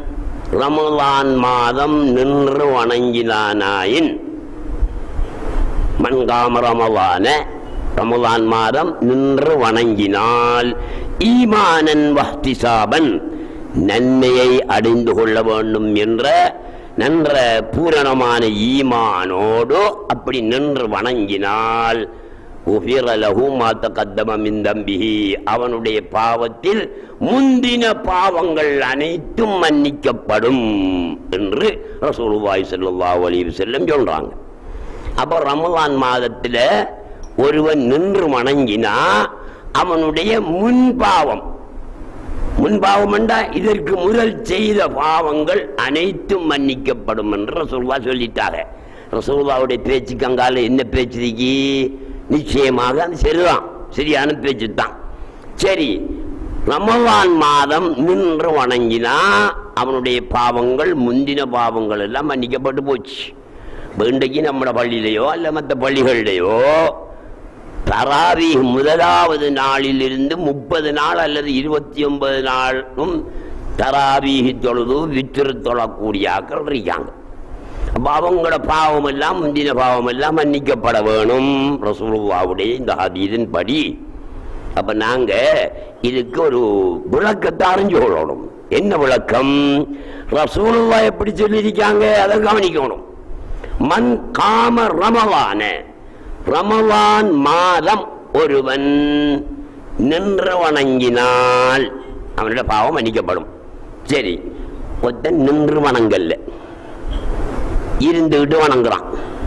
ரமலான் மாதம் நின்று வணங்கினானாயின் மன் காம ரமலான ரமலான் மாதம் நின்று வணங்கினால் ஈமானன் வஹ்திசாபன் நன்மையை அடைந்து கொள்ள வேண்டும் என்ற நன்ற பூரணமான ஈமானோடு அப்படி நின்று வணங்கினால் உஃபிர லஹு மா தகத்தம மின் தம்பிஹி அவனுடைய பாவத்தில் முந்தின பாவங்கள் அனைத்தும் மன்னிக்கப்படும் என்று ரசூலுல்லாஹி ஸல்லல்லாஹு அலைஹி வஸல்லம் சொல்றாங்க அப்போ ரமலான் மாதத்துல ஒருவன் நின்று வணங்கினா அவனுடைய முன் பாவம் முன் பாவம் என்றா இதற்கு முதல் செய்த பாவங்கள் அனைத்தும் மன்னிக்கப்படும் என்று ரசூல்லா சொல்லிட்டாங்க ரசூல்லாவுடைய பேச்சுக்கு அங்கால என்ன பேச்சு இருக்கி? நிச்சயமாக அது சரிதான் சரியான பேச்சு தான் சரி ரமலான் மாதம் நின்று வணங்கினா அவனுடைய பாவங்கள் முந்தின பாவங்கள் எல்லாம் மன்னிக்கப்பட்டு போச்சு இப்ப இன்றைக்கு நம்ம பள்ளியிலையோ அல்ல மற்ற பள்ளிகளிலேயோ தராவி முதலாவது நாளிலிருந்து முப்பது நாள் அல்லது இருபத்தி ஒன்பது நாளும் தராவீஹி தொழுது வித்திரு தொழக்கூடிய ஆக்கள் இருக்காங்க அப்ப அவங்களோட பாவம் எல்லாம் முந்தின பாவம் எல்லாம் மன்னிக்கப்பட வேணும் ரசூலுல்லாவுடைய இந்த ஹதீதின் படி அப்ப நாங்க இதுக்கு ஒரு விளக்கத்தை அறிஞ்சு கொள்ளணும் என்ன விளக்கம் ரசூலுல்லா எப்படி சொல்லியிருக்காங்க அதை கவனிக்கணும் மன் காம ரமலான ரமலான் மாதம் ஒருவன் நின்று வணங்கினால் அவனோட பாவம் மன்னிக்கப்படும் சரி ஒருத்தன் நின்று வணங்கல்ல இருந்துகிட்டு வணங்குறான்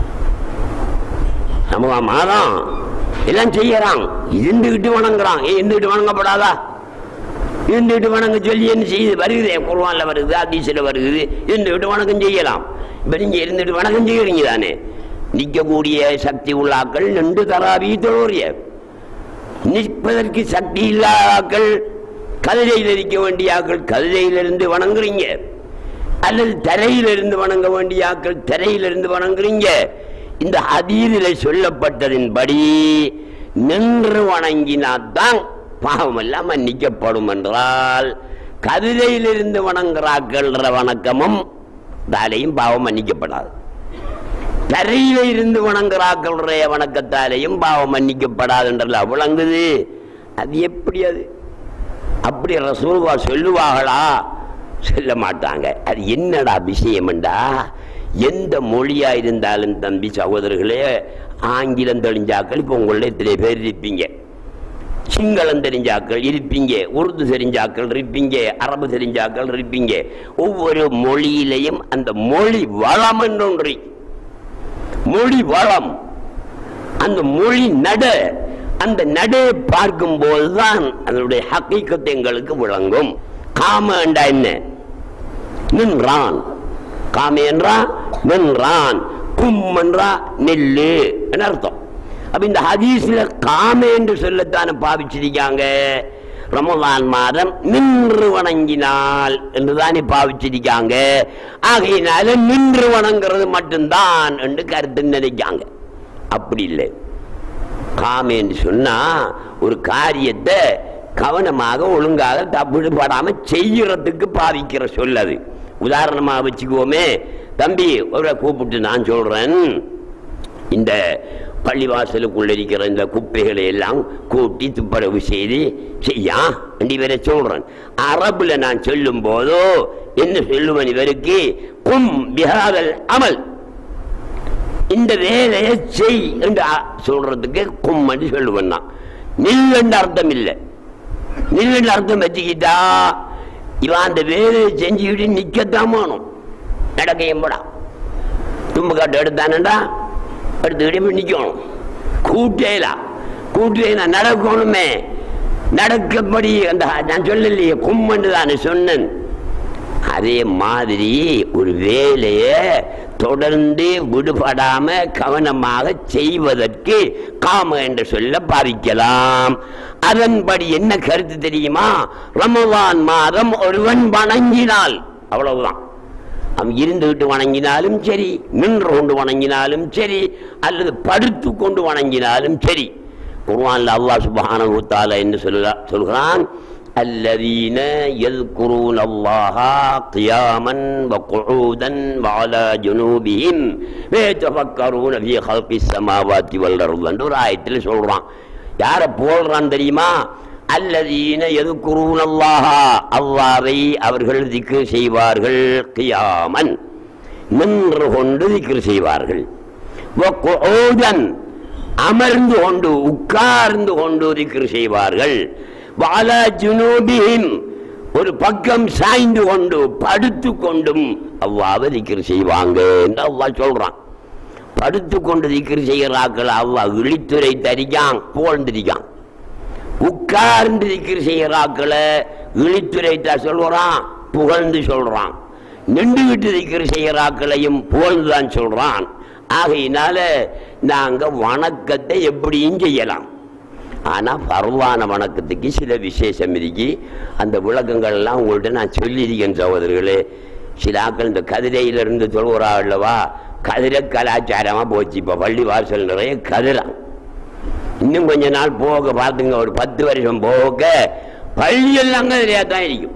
ரமலான் மாதம் எல்லாம் செய்யறான் இருந்துகிட்டு வணங்குறான் ஏன் இருந்துகிட்டு வணங்கப்படாதா இருந்துகிட்டு வணங்க சொல்லி என்ன செய்யுது வருகுதே குர்வான்ல வருகுது அதிசல வருகுது இருந்துகிட்டு வணக்கம் செய்யலாம் இப்ப நீங்க இருந்துட்டு வணக்கம் செய்யறீங்க தானே நிற்கக்கூடிய சக்தி உள்ளாக்கள் நின்று தராவி தொழுறிய நிற்பதற்கு சக்தி இல்லாதாக்கள் கதிரையில் இருக்க வேண்டிய ஆக்கள் கதிரையிலிருந்து வணங்குறீங்க அல்லது தரையிலிருந்து வணங்க வேண்டிய ஆக்கள் தரையிலிருந்து வணங்குறீங்க இந்த ஹதீதில சொல்லப்பட்டதின்படி நின்று வணங்கினாதான் பாவம் எல்லாம் மன்னிக்கப்படும் என்றால் கதிரையிலிருந்து வணங்குறாக்கள்ன்ற வணக்கமும் தாலையும் பாவம் மன்னிக்கப்படாது தரையில இருந்து வணங்குறாக்களுடைய வணக்கத்தாலேயும் பாவம் மன்னிக்கப்படாது என்றல்ல விளங்குது அது எப்படி அது அப்படி ரசூலுவா சொல்லுவாங்களா சொல்ல மாட்டாங்க அது என்னடா விஷயம்டா எந்த மொழியா இருந்தாலும் தம்பி சகோதரர்களே ஆங்கிலம் தெரிஞ்சாக்கள் இப்போ உங்களுடைய எத்தனை பேர் இருப்பீங்க சிங்களம் தெரிஞ்சாக்கள் இருப்பீங்க உருது தெரிஞ்சாக்கள் இருப்பீங்க அரபு தெரிஞ்சாக்கள் இருப்பீங்க ஒவ்வொரு மொழியிலையும் அந்த மொழி வளம் என்று ஒன்று இருக்கு. மொழி வளம் அந்த மொழி நட அந்த நடையை பார்க்கும் போதுதான் அதனுடைய ஹக்கீக்கத்தை எங்களுக்கு விளங்கும் காம என்றா என்ன நின்றான் காம என்றா நின்றான் கும் என்றா நெல்லு என்று அர்த்தம் அப்ப இந்த ஹதீஸ்ல காம என்று சொல்லத்தானே பாவிச்சிருக்காங்க ரமலான் மாதம் நின்று வணங்கினால் என்றுதானே பாவிச்சிருக்காங்க ஆகையினால நின்று வணங்குறது மட்டும்தான் என்று கருத்து நினைக்காங்க அப்படி இல்லை காம என்று சொன்னா ஒரு காரியத்தை கவனமாக ஒழுங்காக தப்புப்படாம செய்யறதுக்கு பாவிக்கிற சொல் அது உதாரணமா வச்சுக்குவோமே தம்பி ஒரு கூப்பிட்டு நான் சொல்றேன் இந்த பள்ளிவாசலுக்குள்ள இருக்கிற இந்த குப்பைகளை எல்லாம் கூட்டி துப்பரவு செய்து செய்யா என்று இவரை சொல்றேன் அரபுல நான் சொல்லும் போதோ என்ன சொல்லுவன் இவருக்கு கும் பிஹாதல் அமல் இந்த வேலையை செய் என்று அ- சொல்றதுக்கு கும் என்று சொல்லுவன் நான் நில் என்ற அர்த்தம் இல்லை நில் என்ற அர்த்தம் வச்சுக்கிட்டா இவன் அந்த வேலையை செஞ்சுக்கிட்டு நிக்கத்தான் வேணும் நடக்கையும் போடா தும்பு காட்டு எடுத்தானடா எடுத்துக்கிட்டே போய் நிக்கணும் கூட்டேலா கூட்டேனா நடக்கணுமே நடக்கப்படி அந்த நான் சொல்லலையே கும்மன்னு தானே சொன்னேன் அதே மாதிரி ஒரு வேலையை தொடர்ந்து விடுபடாம கவனமாக செய்வதற்கு காம என்று சொல்ல பாவிக்கலாம் அதன்படி என்ன கருத்து தெரியுமா ரமலான் மாதம் ஒருவன் வணங்கினால் அவ்வளவுதான் அவன் இருந்துகிட்டு வணங்கினாலும் சரி நின்று கொண்டு வணங்கினாலும் சரி அல்லது படுத்து கொண்டு வணங்கினாலும் சரி குர்ஆன்ல அல்லாஹ் சுப்ஹானஹு வ தஆலா என்ன சொல்லுறா சொல்கிறான் الذين يذكرون الله قياما وقعودا وعلى جنوبهم ويتفكرون في خلق السماوات والارض என்ற ஒரு ஆயத்தில் சொல்றான் யாரை போல்றான் தெரியுமா அல்லதீன எதுக்குறூன் அல்லாஹா அல்லாவை அவர்கள் திக்கு செய்வார்கள் கியாமன் நின்று கொண்டு திக்ரு செய்வார்கள் வக்குஊதன் அமர்ந்து கொண்டு உட்கார்ந்து கொண்டு திக்ரு செய்வார்கள் வால ஜுனூபிஹிம் ஒரு பக்கம் சாய்ந்து கொண்டு படுத்து கொண்டும் அவ்வாறு திக்ரு செய்வாங்க என்று அல்லாஹ் சொல்றான் படுத்து கொண்டு திக்ரு செய்கிறார்கள் அல்லாஹ் இழித்துரை தரிக்கான் புகழ்ந்திருக்கான் உட்கார்ந்து திக்ரு செய்கிறாக்களை இழித்துரைத்தா சொல்றான் புகழ்ந்து சொல்றான் நின்று விட்டு திக்ரு செய்கிறாக்களையும் புகழ்ந்து தான் சொல்றான் ஆகையினால நாங்க வணக்கத்தை எப்படியும் செய்யலாம் ஆனா பரவான வணக்கத்துக்கு சில விசேஷம் இருக்கு அந்த விளக்கங்கள் எல்லாம் உங்கள்ட்ட நான் சொல்லியிருக்கேன் சகோதரர்களே சில ஆக்கள் இந்த கதிரையிலிருந்து சொல்கிறா அல்லவா கதிரை கலாச்சாரமா போச்சு இப்ப பள்ளி வாசல் நிறைய கதிரை இன்னும் கொஞ்ச நாள் போக பார்த்துங்க ஒரு பத்து வருஷம் போக பள்ளியெல்லாம் கதிரையா தான் இருக்கும்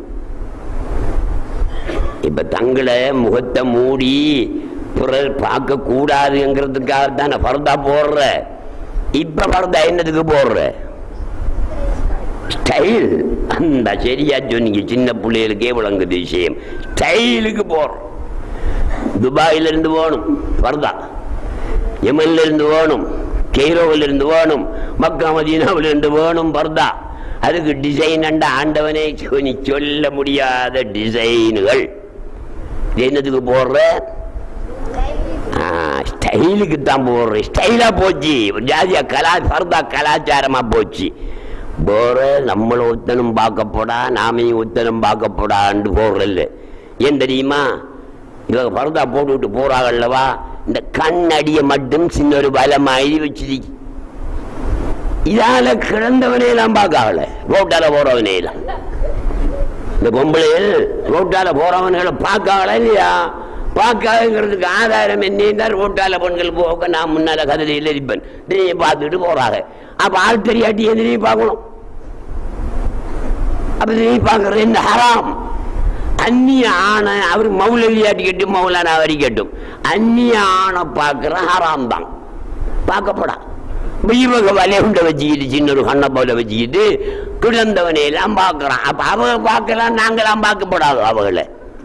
இப்ப தங்களை முகத்தை மூடி பிறர் பார்க்க கூடாதுங்கிறதுக்காக தானே பரதா போடுற இப்ப பரதா என்னதுக்கு போடுற ஸ்டைல் அந்த சரியா சொன்னீங்க சின்ன பிள்ளைகளுக்கே விளங்குது விஷயம் ஸ்டைலுக்கு போடுறோம் துபாயில இருந்து போகணும் பரதா யமன்ல இருந்து வேணும் கெய்ரோவில் இருந்து வேணும் மக்கா மதீனாவில் இருந்து வேணும் பர்தா அதுக்கு டிசைன் அண்ட ஆண்டவனே நீ சொல்ல முடியாத டிசைனுகள் என்னத்துக்கு போடுற ஸ்டைலுக்கு தான் போடுற ஸ்டைலா போச்சு ஜாதியா கலா பர்தா கலாச்சாரமா போச்சு போற நம்மள ஒத்தனும் பார்க்கப்போடா நாமையும் ஒத்தனும் பார்க்கப்போடான்னு போடுறல்ல ஏன் தெரியுமா இவங்க பரதா போட்டு விட்டு போறாங்கல்லவா இந்த கண்ணடியை மட்டும் சின்ன ஒரு பலமாயி வச்சிருக்கு இதால கிடந்தவனே எல்லாம் பார்க்காவல ரோட்டால போறவனே எல்லாம் இந்த பொம்பளைகள் ரோட்டால போறவன்களை பார்க்காவல இல்லையா பார்க்காதுங்கிறதுக்கு ஆதாரம் என்ன ரோட்டால பெண்கள் போக நான் முன்னால கதிரையில் இருப்பேன் நீ பார்த்துட்டு போறாங்க அப்ப ஆள் தெரியாட்டி எது நீ பார்க்கணும் அப்ப நீ பார்க்கறது என்ன ஹராம் அந்நிய ஆணை அவர் மௌலவியாட்டி கட்டும் மௌலானா வரிக்கட்டும் அந்நிய ஆணை பார்க்கிற ஹராம் தான் பார்க்கப்படா இவங்க வலைய உண்டை வச்சுக்கிட்டு சின்ன ஒரு கண்ணை போல வச்சுக்கிட்டு கிடந்தவனை எல்லாம் பார்க்கறான் அப்ப அவங்க பார்க்கலாம் நாங்களாம் பார்க்கப்படாது அவங்கள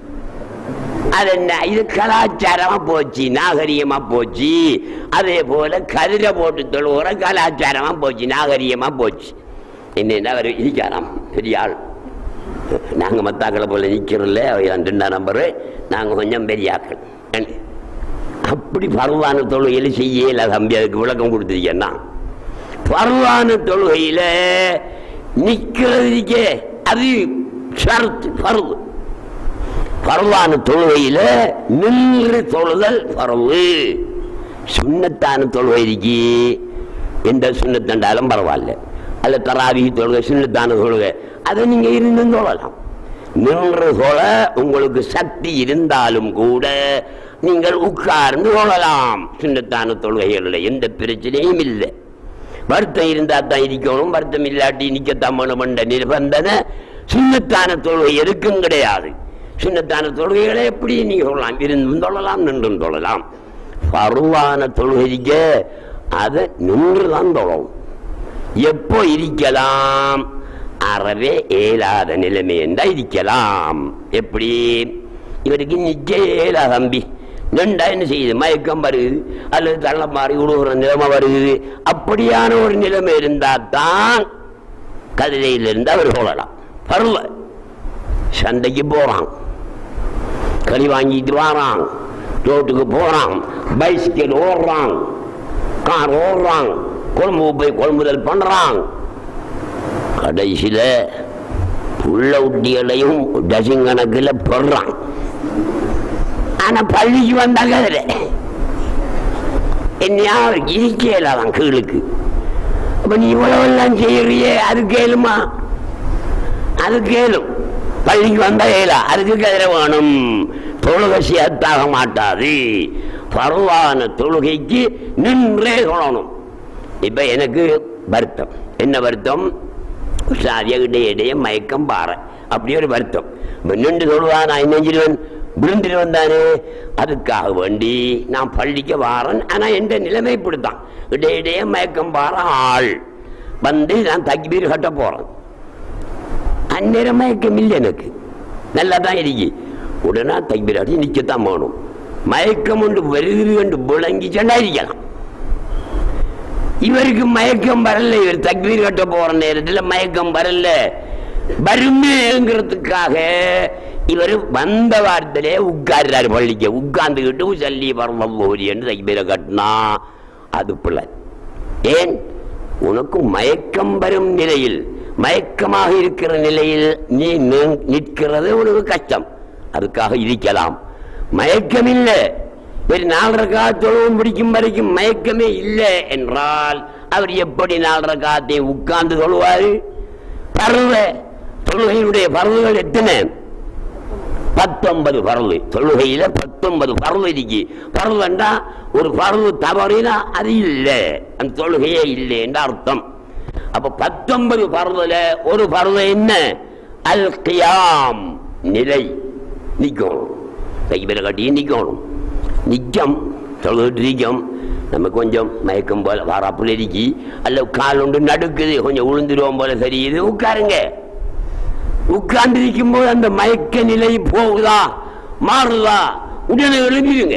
அது என்ன இது கலாச்சாரமா போச்சு நாகரிகமா போச்சு அதே போல கதிரை போட்டு தொழுகிற கலாச்சாரமா போச்சு நாகரிகமா போச்சு என்ன அவர் இருக்காராம் பெரிய ஆள் நாங்க மத்தாக்களை போல நிக்கிறோம்ல அவன் ரெண்டாம் நம்பரு நாங்க கொஞ்சம் பெரிய ஆக்கள் அப்படி பருவான தொழுகையில செய்யல தம்பி அதுக்கு விளக்கம் கொடுத்துருக்கேன்னா பருவான தொழுகையில நிக்கிறது இருக்கே அது ஷரத்து பருவு பரவான தொழுகையில நின்று தொழுதல் பரவு சுண்ணத்தான தொழுகை இருக்கு எந்த சுண்ணத்தண்டாலும் பரவாயில்ல அல்ல தராவி தொழுகை சுண்ணத்தான தொழுகை அதை நீங்க இருந்து தொழலாம் நின்று தொழ உங்களுக்கு சக்தி இருந்தாலும் கூட நீங்கள் உட்கார்ந்து தொழலாம் சுண்ணத்தான தொழுகைகளில் எந்த பிரச்சனையும் இல்லை வருத்தம் இருந்தா தான் இருக்கணும் வருத்தம் இல்லாட்டி நிக்கத்தான் வேணுமென்ற நிர்பந்தனை சுண்ணத்தான தொழுகை எதுக்கும் கிடையாது சுண்ணத்தான தொழுகைகளை எப்படி நீங்க சொல்லலாம் இருந்தும் தொழலாம் நின்றும் தொழலாம் பருவான தொழுகைக்க அதை நின்று தான் தொழவும் எப்போ இருக்கலாம் அறவே இயலாத நிலைமை என்றா இருக்கலாம் எப்படி இவருக்கு நிச்ச இயலா தம்பி நின்றா என்ன செய்யுது மயக்கம் வருது அல்லது தள்ளம் மாறி உழுகுற நிலைமை வருது அப்படியான ஒரு நிலைமை இருந்தா தான் கதிரையிலிருந்து அவர் சொல்லலாம் பருவ சந்தைக்கு போறான் களி வாங்கிட்டு வரான் ரோட்டுக்கு போறான் பைஸ்கல் ஓடுறான் கார் ஓடுறான் கொழும்பு போய் கொள்முதல் பண்றான் கடைசியில புள்ள உட்டிகளையும் டசின் கணக்கில் பெறான் ஆனா பள்ளிக்கு வந்தாங்க அதுல என்னையா இருக்கலாதான் கீழுக்கு அப்ப நீ இவ்வளவு எல்லாம் செய்யறியே அது கேளுமா அது கேளும் பள்ளிக்கு வந்தா ஏலா அதுக்கு கதிர வேணும் தொழுகை சேர்த்தாக மாட்டாது பரவான தொழுகைக்கு நின்றே சொல்லணும் இப்ப எனக்கு வருத்தம் என்ன வருத்தம் சாதிய இடையிடையே மயக்கம் பாறை அப்படி ஒரு வருத்தம் இப்ப நின்று சொல்லுவா நான் என்ன செஞ்சிருவேன் விழுந்துட்டு வந்தானே அதுக்காக வேண்டி நான் பள்ளிக்கு வாரன் ஆனா எந்த நிலைமை இப்படித்தான் இடையிடையே மயக்கம் பாற ஆள் வந்து நான் தக்பீர் கட்ட போறேன் அந்நேரம் மயக்கம் இல்லை எனக்கு நல்லா தான் இருக்கு உடனே தக்பீர் அடி நிற்கத்தான் போகணும் மயக்கம் ஒன்று வருகிறது என்று விளங்கி சொன்னாയിരിക്കണം இவருக்கு மயக்கம் வரல இவர் தக்பீர் கட்ட போற நேரத்தில் மயக்கம் வரல வருமேங்கிறதுக்காக இவர் வந்த வாரத்திலே உட்கார்றாரு பள்ளிக்கு உட்கார்ந்துக்கிட்டு சல்லி பரவம் போரி என்று தக்பீரை கட்டினா அது பிள்ளை ஏன் உனக்கு மயக்கம் வரும் நிலையில் மயக்கமாக இருக்கிற நிலையில் நீ நின்- நிற்கிறது உனக்கு கஷ்டம் அதுக்காக இருக்கலாம் மயக்கம் இல்லை ஒரு நாலரை காத்தொழுவும் பிடிக்கும் வரைக்கும் மயக்கமே இல்லை என்றால் அவர் எப்படி நாலரை காத்தை உட்கார்ந்து சொல்லுவாரு பருவ தொழுகையினுடைய பருவுகள் எத்தனை பத்தொன்பது பரவு தொழுகையில பத்தொன்பது பரவு இருக்கு பரவுண்டா ஒரு பரவு தவறினா அது இல்லை அந்த தொழுகையே இல்லை என்ற அர்த்தம் அப்ப பத்தொன்பது பரவுல ஒரு பரவு என்ன அல் கியாம் நிலை நிக்கணும் கைபில கட்டி நிக்கணும் நிக்கம் தொழுகிட்டு நிக்கம் நம்ம கொஞ்சம் மயக்கம் போல வாராப்புல இருக்கி அல்ல கால் ஒன்று நடுக்குது கொஞ்சம் உளுந்துருவோம் போல தெரியுது உட்காருங்க உட்கார்ந்திருக்கும் போது அந்த மயக்க நிலை போகுதா மாறுதா உடனே எழுப்பிடுங்க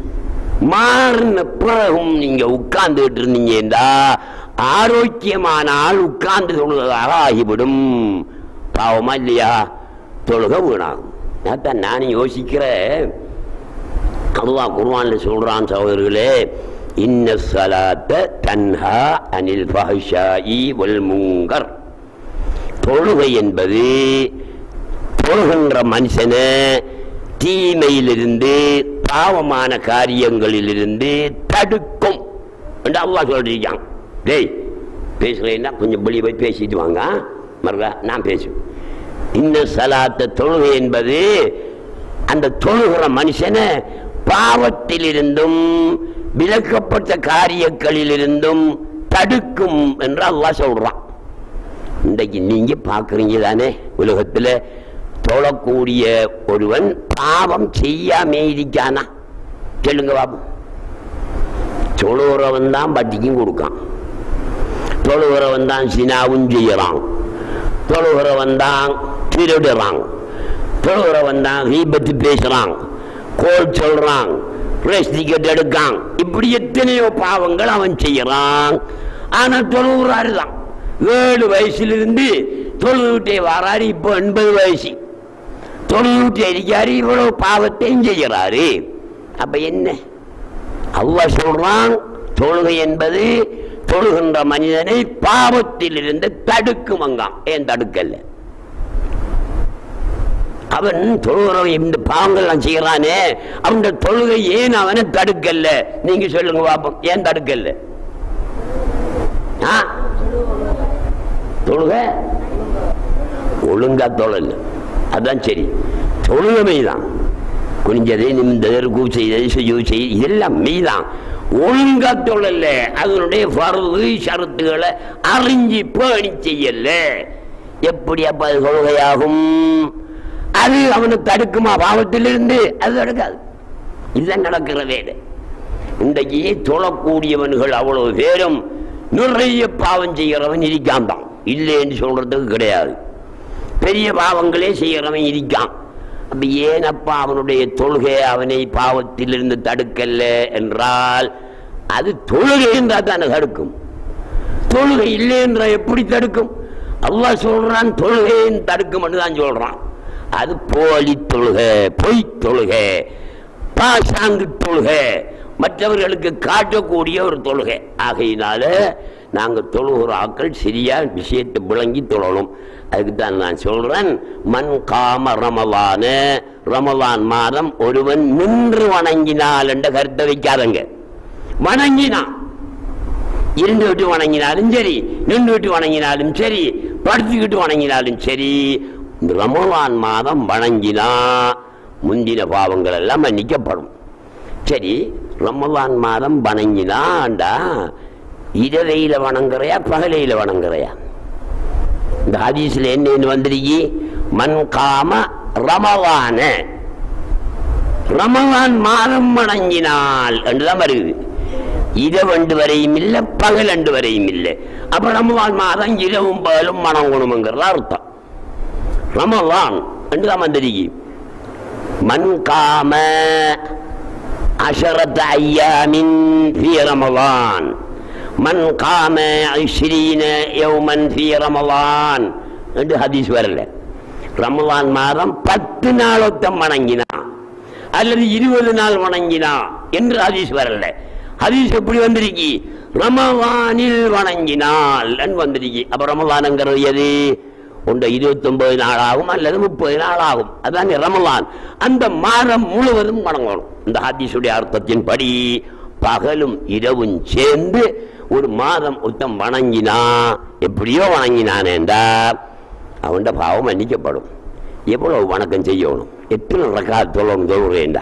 மாறின பிறகும் நீங்க உட்கார்ந்துட்டு இருந்தீங்கடா ஆரோக்கியமானால் உட்கார்ந்து தொழுவதாக ஆகிவிடும் பாவமா இல்லையா தொழுக வீணாகும் அதான் நானும் யோசிக்கிறேன் அதுவா குர்வான்ல சொல்றான் சகோதரர்களே இன்ன சலாத்த தன்ஹா அனில் ஃபஹ்ஷாஇ வல் முங்கர் தொழுகை என்பது தொழுகின்ற மனுஷனை தீமையிலிருந்து பாவமான காரியங்களிலிருந்து தடுக்கும் என்று அல்லாஹ் சொல்றான் டேய் பேசுறேன்னா கொஞ்சம் வெளியே போய் பேசிட்டு வாங்க ஆ? மறுகா நான் பேசுவேன் இன்னும் சலாத்த தொழுகை என்பது அந்த தொழுகிற மனுஷனை பாவத்திலிருந்தும் விலக்கப்பட்ட காரியங்களிலிருந்தும் தடுக்கும் என்று அல்லாஹ் சொல்றான் இன்றைக்கு நீங்க பாக்குறீங்க தானே உலகத்துல தொழக்கூடிய ஒருவன் பாவம் செய்யாம இருக்கானா சொல்லுங்க பாபு தொழுகிறவன் தான் வட்டிக்கும் கொடுக்கான் தொழுகிறவன் தான் சினாவும் செய்யறான் தொழுகிறவன் தான் திருடுறான் தொழுகிறவன் தான் ஹீபத்து பேசுறான் கோல் சொல்றான் ரேஸ் டிக்கெட் எடுக்கான் இப்படி எத்தனையோ பாவங்கள் அவன் செய்யறான் ஆனா தொழுகிறாரு தான் ஏழு வயசுலிருந்து தொழுவிட்டே வராரு இப்போ எண்பது வயசு தொழுவிட்டு இருக்காரு இவ்வளவு பாவத்தையும் செய்யறாரு அப்ப என்ன அல்லாஹ் சொல்றான் தொழுகை என்பது தொழுகின்ற மனிதனை பாவத்தில் இருந்து தடுக்கும் அங்காம் ஏன் தடுக்கல அவன் தொழுகிறவன் இந்த பாவங்கள்லாம் செய்யறானே அவன் தொழுகை ஏன் அவனை தடுக்கல நீங்க சொல்லுங்க பாப்போம் ஏன் தடுக்கல ஆ? தொழுக ஒழுங்கா தொழல அதான் சரி தொழுக மெய்தான் குனிஞ்சதை நிமிந்ததை ருக்கு செய்ததை செய்ய செய் இதெல்லாம் மெய்தான் ஒழுங்கா தொழல அதனுடைய பருவு ஷரத்துகளை அறிஞ்சு பேணி செய்யல எப்படி அப்ப அது தொழுகையாகும் அது அவனை தடுக்குமா பாவத்திலிருந்து அது தடுக்காது இதுதான் நடக்கிற வேலை இன்றைக்கு தொழக்கூடியவன்கள் அவ்வளவு பேரும் நிறைய பாவம் செய்கிறவன் இருக்கான் தான் இல்லைன்னு சொல்றதுக்கு கிடையாது பெரிய பாவங்களே செய்கிறவன் இருக்கான் அப்ப ஏனப்பா அவனுடைய தொழுகை அவனை பாவத்திலிருந்து தடுக்கல என்றால் அது தொழுகை இருந்தால் தானே தடுக்கும் தொழுகை இல்லை என்ற எப்படி தடுக்கும் அல்லாஹ் சொல்றான் தொழுகையும் தடுக்கும் தான் சொல்றான் அது போலி தொழுகை பொய் தொழுகை பாசாங்கு தொழுகை மற்றவர்களுக்கு காட்டக்கூடிய ஒரு தொழுகை ஆகையினால நாங்கள் தொழுகிற ஆக்கள் சரியா விஷயத்தை விளங்கி தொழணும் அதுக்கு தான் நான் சொல்றேன் மண் காம ரமலான ரமலான் மாதம் ஒருவன் நின்று வணங்கினால் என்ற கருத்தை வைக்காதங்க வணங்கினான் இருந்து விட்டு வணங்கினாலும் சரி நின்று விட்டு வணங்கினாலும் சரி படுத்துக்கிட்டு வணங்கினாலும் சரி இந்த ரமலான் மாதம் வணங்கினா முந்தின பாவங்கள் எல்லாம் மன்னிக்கப்படும் சரி ரமலான் மாதம் வணங்கினாண்டா இரவையில வணங்குறையா பகலையில வணங்குறையா இந்த ஹதீஸ்ல என்னன்னு வந்திருக்கி மண் காம ரமலான ரமலான் மாதம் வணங்கினால் என்றுதான் வருது இரவண்டு வரையும் இல்லை பகல் அண்டு வரையும் இல்லை அப்ப ரமலான் மாதம் இரவும் பகலும் வணங்கணுங்கிறது அர்த்தம் ரமலான் என்று தான் வந்திருக்கு மன் காம عشرة أيام في رمضان من قام عشرين يوما في رمضان என்று ஹதீஸ் வரல ரமலான் மாதம் பத்து நாள் ஒத்தம் வணங்கினா அல்லது இருபது நாள் வணங்கினா என்று ஹதீஸ் வரல ஹதீஸ் எப்படி வந்திருக்கு ரமலானில் வணங்கினால் என்று வந்திருக்கு அப்ப ரமலான்ங்கிறது எது ஒன்று இருபத்தொன்பது நாள் ஆகும் அல்லது முப்பது நாள் ஆகும் அதான் ரமலான் அந்த மாதம் முழுவதும் வணங்கணும் இந்த ஹதீஸுடைய அர்த்தத்தின்படி பகலும் இரவும் சேர்ந்து ஒரு மாதம் ஒருத்தன் வணங்கினா எப்படியோ வணங்கினான் என்றால் அவன்ட பாவம் மன்னிக்கப்படும் எவ்வளவு வணக்கம் செய்யணும் எத்தனை ரக்கா தொழணும் தொழுகிறேன்டா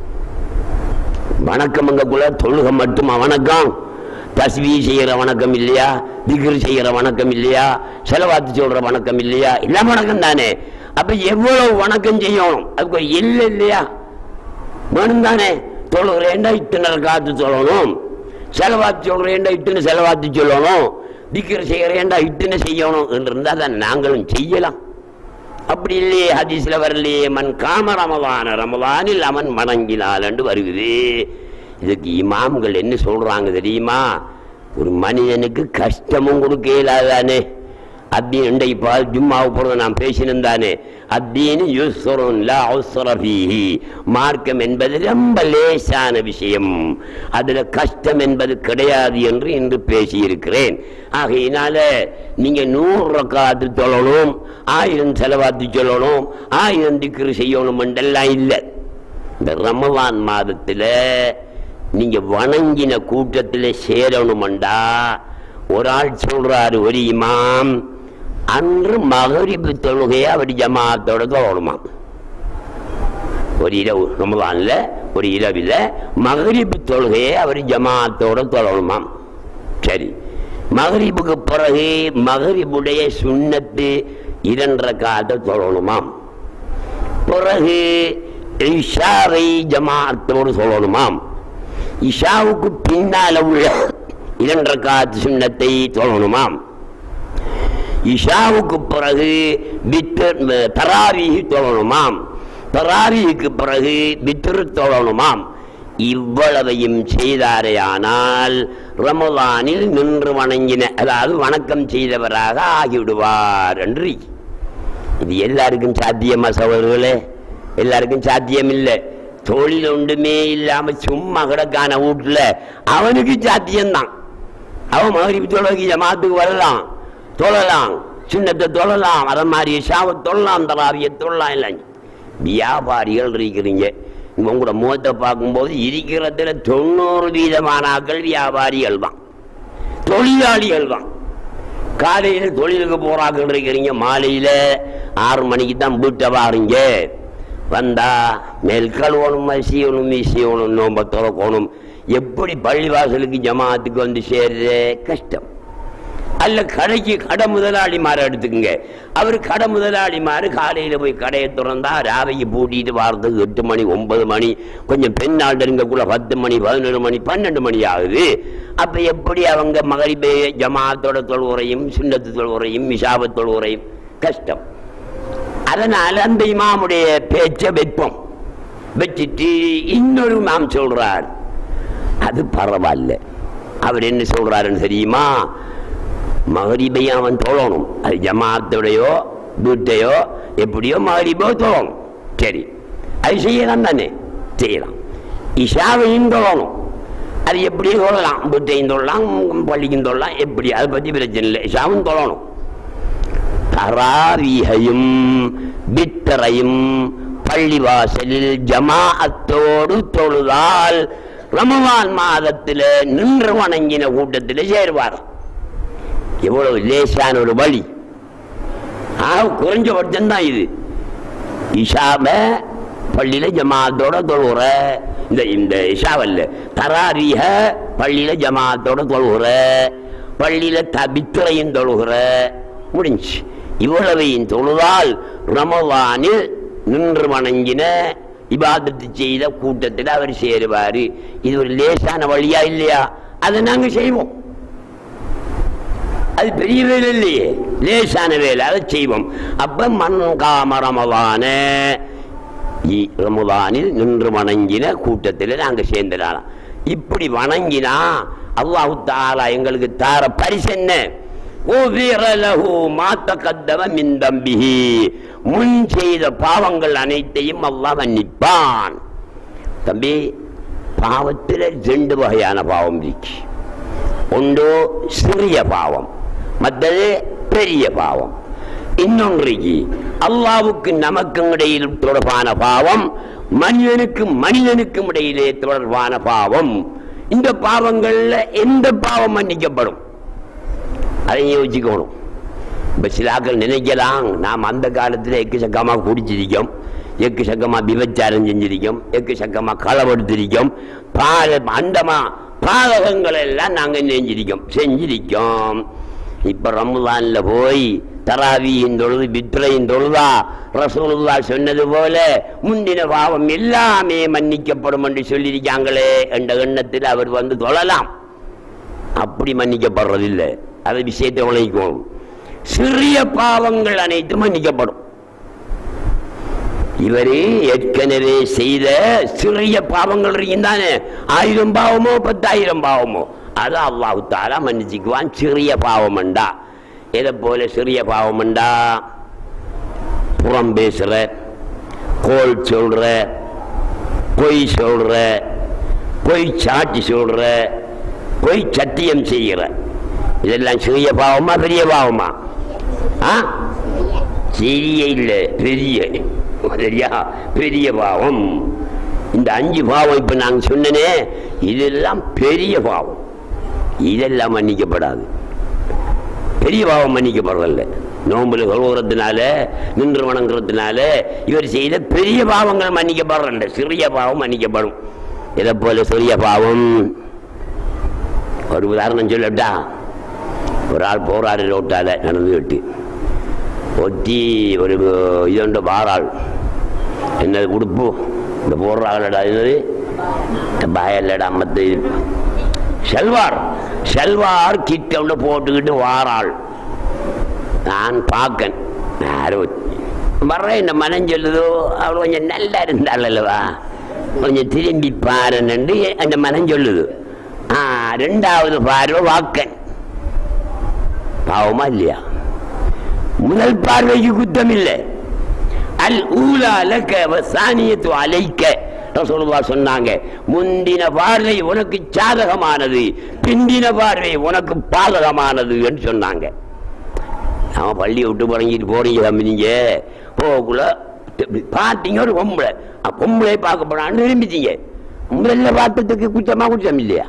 வணக்கம் அங்கக்குள்ள தொழுக மட்டுமா வணக்கம் தஸ்வி செய்யற வணக்கம் இல்லையா திக்ரு செய்யற வணக்கம் இல்லையா செலவாத்து சொல்ற வணக்கம் இல்லையா எல்லாம் வணக்கம் தானே அப்ப எவ்வளவு வணக்கம் செய்யணும் அதுக்கு ஒரு எல்லை இல்லையா வேணும் தானே தொழுகிறேன்டா இத்தனை காத்து சொல்லணும் செலவாத்து சொல்றேன்டா இத்தனை செலவாத்து சொல்லணும் திக்ரு செய்யறேன்டா இத்தனை செய்யணும் என்று இருந்தால் தான் நாங்களும் செய்யலாம் அப்படி இல்லையே ஹதீஸ்ல வரலையே மன் காம ரமலான ரமலானில் அவன் வணங்கினாள் என்று வருகுது இதுக்கு இமாம்கள் என்ன சொல்றாங்க தெரியுமா ஒரு மனிதனுக்கு கஷ்டமும் கொடுக்க இயலாதானே அத்தீன் இண்டை பால் ஜும்மாவு போறது நான் பேசினேன் அத்தீன் யுஸ்ரன் லா உஸ்ர ஃபீஹி மார்க்கம் என்பது ரொம்ப லேசான விஷயம் அதுல கஷ்டம் என்பது கிடையாது என்று இன்று பேசியிருக்கிறேன் ஆகையினால நீங்க நூறு ரக்காத்து சொல்லணும் ஆயிரம் செலவாத்து சொல்லணும் ஆயிரம் திக்ரு செய்யணும் என்றெல்லாம் இல்லை இந்த ரமலான் மாதத்துல நீங்க வணங்கின கூட்டத்தில் சேரணுமண்டா ஒரு ஆள் சொல்றாரு ஒரு இமாம் அன்று மகரிபு தொழுகையை அவர் ஜமாத்தோட தொழணுமாம் ஒரு இரவு ரமலான்ல ஒரு இரவில் மகரிபு தொழுகையை அவர் ஜமாத்தோட தொழணுமாம் சரி மகரிபுக்கு பிறகு மகரிபுடைய சுண்ணத்து இரண்டரை காலத்தை தொழணுமாம் பிறகு இஷாவை ஜமாத்தோடு சொல்லணுமாம் இஷாவுக்கு பின்னால உள்ள இரண்டரை காத்து சுண்ணத்தை தொழணுமாம் இஷாவுக்கு பிறகு பித்தர் தராவிஹி தொழணுமாம் தராவிக்கு பிறகு பித்ரு தொழணுமாம் இவ்வளவையும் செய்தாரேயானால் ரமலானில் நின்று வணங்கின அதாவது வணக்கம் செய்தவராக ஆகிவிடுவார் என்று இது எல்லாருக்கும் சாத்தியமா சகோதரர்களே எல்லாருக்கும் சாத்தியம் இல்லை தொழில் ஒன்றுமே இல்லாம சும்மா கிடக்கான வீட்டுல அவனுக்கு சாத்தியம்தான் அவன் மகரிப்பு தொழுகைக்கு ஜமாத்துக்கு வரலாம் தொழலாம் சின்னத்தை தொழலாம் அதை மாதிரி ஷாவை தொழலாம் தராவிய தொழலாம் இல்லை வியாபாரிகள் இருக்கிறீங்க உங்களோட முகத்தை பார்க்கும்போது இருக்கிறதுல தொண்ணூறு வீதமான ஆட்கள் வியாபாரிகள் தான் தொழிலாளிகள் தான் காலையில தொழிலுக்கு போறாக்கள் இருக்கிறீங்க மாலையில ஆறு மணிக்கு தான் வீட்டை வாருங்க வந்தா மேல் கழுவணும் சீவணும் சீவணும் நோம்ப துறக்கணும் எப்படி பள்ளிவாசலுக்கு ஜமாத்துக்கு வந்து சேர்றது கஷ்டம் அல்ல கடைக்கு கடை முதலாளி மாற எடுத்துக்கங்க அவர் கடை முதலாளி மாறு காலையில போய் கடையை திறந்தா ராவைக்கு பூட்டிட்டு வாரத்துக்கு எட்டு மணி ஒன்பது மணி கொஞ்சம் பெண் ஆண்டருங்கக்குள்ள பத்து மணி பதினொரு மணி பன்னெண்டு மணி ஆகுது அப்ப எப்படி அவங்க மகரிபே ஜமாத்தோட தொழுவுறையும் சுண்ணத்து தொழுவுறையும் மிஷாபத் தொழுவுறையும் கஷ்டம் அதனால அந்த இமாமுடைய பேச்சை வைப்போம் வச்சுட்டு இன்னொரு மாம் சொல்றார் அது பரவாயில்ல அவர் என்ன சொல்றாருன்னு தெரியுமா மகரிபையும் அவன் தொழணும் அது ஜமாத்தோடையோ வீட்டையோ எப்படியோ மகரிபோ தொழணும் சரி அது செய்யலாம் தானே செய்யலாம் இஷாவையும் தொழணும் அது எப்படியும் தொழலாம் வீட்டையும் தொழலாம் பள்ளிக்கும் தொழலாம் எப்படி அதை பற்றி பிரச்சனை இல்லை இஷாவும் தொழணும் தராவீகையும் பித்தரையும் பள்ளிவாசலில் ஜமாஅத்தோடு தொழுதால் ரமவான் மாதத்தில் நின்று வணங்கின கூட்டத்தில் சேருவார் எவ்வளவு லேசான ஒரு வழி ஆக குறைஞ்சபட்சம் தான் இது இஷாப பள்ளியில ஜமாத்தோட தொழுகிற இந்த இந்த இஷாவல்ல தராரீக பள்ளியில ஜமாத்தோட தொழுகிற பள்ளியில தபித்துறையும் தொழுகிற முடிஞ்சு இவ்வளவையும் தொழுதால் ரமவானில் நின்று வணங்கின இபாதத்து செய்த கூட்டத்தில் அவர் சேருவாரு இது ஒரு லேசான வழியா இல்லையா அதை நாங்க செய்வோம் அது பெரிய வேலை இல்லையே லேசான வேலை அதை செய்வோம் அப்ப மண் காம ரமதான இ- ரமதானில் நின்று வணங்கின கூட்டத்தில் நாங்க சேர்ந்துடலாம் இப்படி வணங்கினா அல்லாஹு தாலா எங்களுக்கு தார பரிசு என்ன غُفِرَ لَهُ مَا تَقَدَّمَ مِنْ ذَنْبِهِ முன் செய்த பாவங்கள் அனைத்தையும் அல்லாஹ் மன்னிப்பான் தம்பி பாவத்தில் ரெண்டு வகையான பாவம் இருக்கு ஒன்று சிறிய பாவம் மற்றது பெரிய பாவம் இன்னொன்றைக்கு அல்லாவுக்கு நமக்கும் இடையில் தொடர்பான பாவம் மனிதனுக்கும் மனிதனுக்கும் இடையிலே தொடர்பான பாவம் இந்த பாவங்கள்ல எந்த பாவம் மன்னிக்கப்படும் அதை யோசிக்கணும் இப்ப சிலாக்கள் நினைக்கலாம் நாம் அந்த காலத்துல எக்கச்சக்கமா குடிச்சிருக்கோம் எக்கச்சக்கமா விபச்சாரம் செஞ்சிருக்கோம் எக்கச்சக்கமா களவெடுத்திருக்கோம் பால அண்டமா பாதகங்கள் எல்லாம் நாங்க செஞ்சிருக்கோம் செஞ்சிருக்கோம் இப்ப ரமலான்ல போய் தராவியின் தொழுது பித்ரையின் தொழுதா ரசூலுல்லா சொன்னது போல முந்தின பாவம் எல்லாமே மன்னிக்கப்படும் என்று சொல்லியிருக்காங்களே என்ற எண்ணத்தில் அவர் வந்து தொழலாம் அப்படி மன்னிக்கப்படுறதில்லை அதை விஷயத்தை விளைவிக்கணும் சிறிய பாவங்கள் அனைத்தும் மன்னிக்கப்படும் இவரு ஏற்கனவே செய்த சிறிய பாவங்கள் இருந்தானே ஆயிரம் பாவமோ பத்தாயிரம் பாவமோ அது அல்லாஹு தாலா மன்னிச்சுக்குவான் சிறிய பாவமண்டா எதை போல சிறிய பாவமண்டா புறம் பேசுற கோல் சொல்ற பொய் சொல்ற பொய் சாட்சி சொல்ற பொய் சத்தியம் செய்கிற இதெல்லாம் சிறிய பாவமா பெரிய பாவமா ஆ சிறிய இல்ல பெரிய சரியா பெரிய பாவம் இந்த அஞ்சு பாவம் இப்ப நாங்க சொன்னனே இதெல்லாம் பெரிய பாவம் இதெல்லாம் மன்னிக்கப்படாது பெரிய பாவம் மன்னிக்கப்படுறதில்ல நோம்புல சொல்கிறதுனால நின்று வணங்குறதுனால இவர் செய்த பெரிய பாவங்கள் மன்னிக்கப்படுறதில்ல சிறிய பாவம் மன்னிக்கப்படும் இதை போல சிறிய பாவம் ஒரு உதாரணம் சொல்லட்டா ஒரு ஆள் போறாரு ரோட்டால நடந்துக்கிட்டு ஒத்தி ஒரு இதுண்டு வாராள் என்னது உடுப்பு இந்த போடுறாங்களடா என்னது பயல்லடா மத்த செல்வார் செல்வார் கிட்ட உள்ள போட்டுக்கிட்டு வாராள் நான் பார்க்கன் யாரோ வர்றேன் இந்த மனம் சொல்லுதோ அவள் கொஞ்சம் நல்லா இருந்தாள் அல்லவா கொஞ்சம் திரும்பி பாருன்னு அந்த மனம் சொல்லுது ஆ ரெண்டாவது பார்வை வாக்கன் பாவமா இல்லையா முதல் பார்வைக்கு குத்தம் இல்லை அல் ஊலா லக்க சானியத்து அலைக்க ரசூலுல்லா சொன்னாங்க முந்தின பார்வை உனக்கு சாதகமானது பிந்தின பார்வை உனக்கு பாதகமானது என்று சொன்னாங்க நாம பள்ளியை விட்டு பழங்கிட்டு போறீங்க தம்பி நீங்க போகக்குள்ள பார்த்தீங்க ஒரு பொம்பளை அ, பொம்பளை பார்க்க போனான்னு விரும்பிட்டீங்க முதல்ல பார்த்ததுக்கு குத்தமா குத்தம் இல்லையா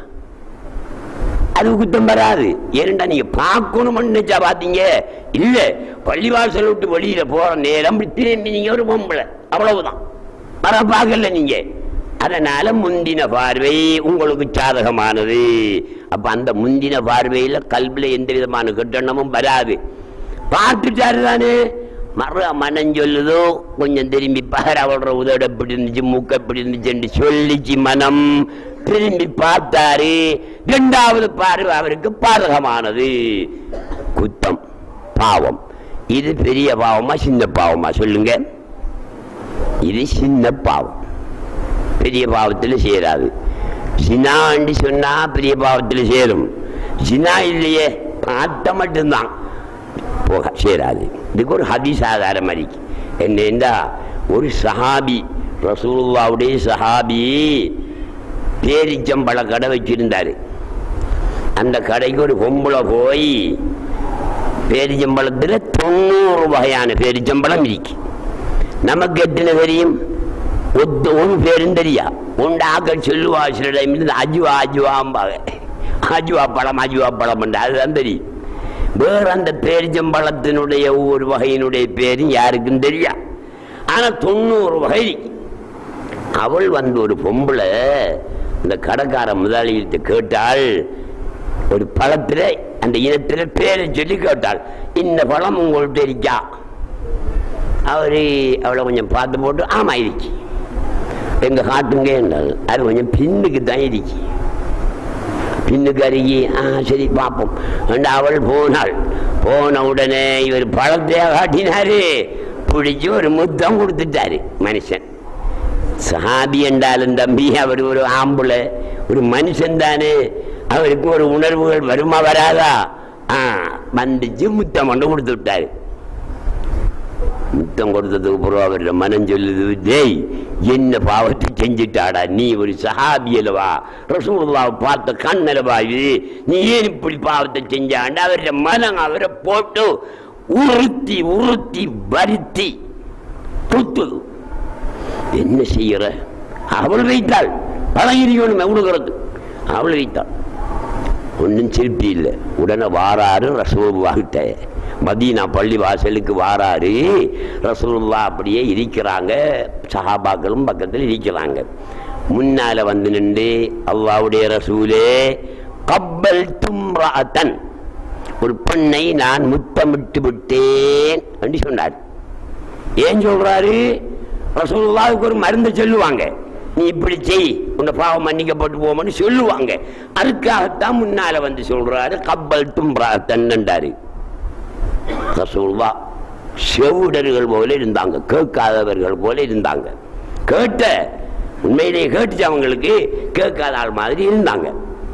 அது குத்தம் வராது ஏனண்டா நீங்க பார்க்கணும்னு நினைச்சா பாத்தீங்க இல்ல பள்ளிவாசல் விட்டு வெளியில போற நேரம் இப்படி திரும்பி நீங்க ஒரு பொம்பளை அவ்வளவுதான் வர பார்க்கல நீங்க அதனால முந்தின பார்வை உங்களுக்கு சாதகமானது அப்ப அந்த முந்தின பார்வையில கல்வில எந்த விதமான கட்டணமும் வராது பார்த்துட்டாரு தானே மறு மனம் சொல்லுதோ கொஞ்சம் திரும்பி பகர அவளோட உதட எப்படி இருந்துச்சு மூக்க எப்படி இருந்துச்சுன்னு சொல்லிச்சு மனம் திரும்பி பார்த்தாரு இரண்டாவது பார்வை அவருக்கு பாதகமானது குத்தம் பாவம் இது பெரிய பாவமா சின்ன பாவமா சொல்லுங்க இது சின்ன பாவம் பெரிய பாவத்தில் சேராது சினாண்டி சொன்னா பெரிய பாவத்தில் சேரும் சினா இல்லையே பார்த்த மட்டும்தான் போக சேராது இதுக்கு ஒரு ஹதீஸ் ஆதாரம் அடிக்கு என்னென்றா ஒரு சஹாபி ரசூலுல்லாவுடைய சஹாபி பேரிச்சம்பழ கடை வச்சிருந்தாரு அந்த கடைக்கு ஒரு பொம்பளை போய் பேரிச்சம்பழத்தில் தொண்ணூறு வகையான பேரிச்சம்பழம் இருக்கு நமக்கு எத்தனை தெரியும் ஒத்து ஒரு பேரும் தெரியா உண்டாக்கள் சொல்லுவா சில டைம் அஜுவா அஜுவாம்பாங்க அஜுவா பழம் அஜுவா பழம் அதுதான் தெரியும் வேற அந்த பேரிச்சம்பழத்தினுடைய ஒவ்வொரு வகையினுடைய பேரும் யாருக்கும் தெரியா ஆனா தொண்ணூறு வகை இருக்கு. அவள் வந்து ஒரு பொம்பளை இந்த கடைக்கார முதலாளிகிட்ட கேட்டாள் ஒரு பழத்துல அந்த இனத்துல பேரை சொல்லி கேட்டாள் இந்த பழம் உங்கள்கிட்ட இருக்கா அவரு அவளை கொஞ்சம் பார்த்து போட்டு ஆமா இருக்கு எங்க காட்டுங்க என்றாள் அது கொஞ்சம் பின்னுக்கு தான் இருக்கு பின்னுக்கு அருகி ஆ சரி பார்ப்போம் என்று அவள் போனாள் போன உடனே இவர் பழத்தையா காட்டினாரு பிடிச்சி ஒரு முத்தம் கொடுத்துட்டாரு மனுஷன் சஹாபி என்றாலும் தம்பி அவர் ஒரு ஆம்புல ஒரு மனுஷன் தானே அவருக்கு ஒரு உணர்வுகள் வருமா வராதா ஆ வந்துச்சு முத்தம் கொண்டு கொடுத்து விட்டாரு முத்தம் கொடுத்ததுக்கு பிறகு அவருடைய மனம் சொல்லுது டேய் என்ன பாவத்தை செஞ்சுட்டாடா நீ ஒரு சஹாபியலவா ரசூலுல்லாவை பார்த்த கண்ணலவா இது நீ ஏன் இப்படி பாவத்தை செஞ்சாண்ட அவருடைய மனம் அவரை போட்டு உறுத்தி உறுத்தி வருத்தி குத்துது என்ன செய்யற அவள் வைத்தாள் பழகிரியோனும் எவ்வளவு அவள் வைத்தாள் ஒன்றும் திருப்தி இல்லை உடனே வாராரு ரசூலுல்லாஹிட்ட மதீனா பள்ளி வாசலுக்கு வாராரு ரசூலுல்லா அப்படியே இருக்கிறாங்க சஹாபாக்களும் பக்கத்தில் இருக்கிறாங்க முன்னால வந்து நின்று அல்லாவுடைய ரசூலே கப்பல் தும்ராத்தன் ஒரு பெண்ணை நான் முத்தமிட்டு விட்டேன் என்று சொன்னார் ஏன் சொல்றாரு ரசூலுல்லாவுக்கு ஒரு மருந்து சொல்லுவாங்க நீ இப்படி செய் உன்னை பாவம் மன்னிக்கப்பட்டு போமன்னு சொல்லுவாங்க அதுக்காகத்தான் முன்னால வந்து சொல்றாரு கப்பல் தும்ராத்தன்னுண்டாரு ரசூலுல்லா செவிடர்கள் போல இருந்தாங்க கேட்காதவர்கள் போல இருந்தாங்க கேட்ட உண்மையிலேயே கேட்டுச்சு அவங்களுக்கு கேட்காத ஆள் மாதிரி இருந்தாங்க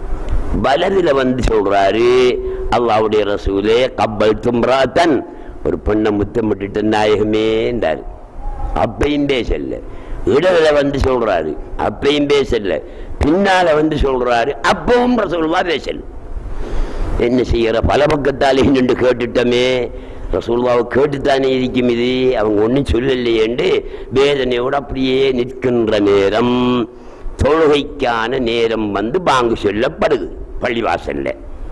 வலதுல வந்து சொல்றாரு அல்லாவுடைய ரசூலே கப்பல் தும்ராத்தன் ஒரு பெண்ணை முத்தமிட்டு நாயகமேன்றாரு அப்பையும் பேசல இடதுல வந்து சொல்றாரு அப்பையும் பேசல பின்னால வந்து சொல்றாரு அப்பவும் ரசூலுல்லா பேசல என்ன செய்யற பல பக்கத்தாலே நின்று கேட்டுட்டோமே ரசூல்வாவை கேட்டுத்தானே இருக்கும் இது அவங்க ஒன்றும் சொல்லலையேண்டு வேதனையோடு அப்படியே நிற்கின்ற நேரம் தொழுகைக்கான நேரம் வந்து பாங்கு சொல்லப்படுது பள்ளிவாசல்ல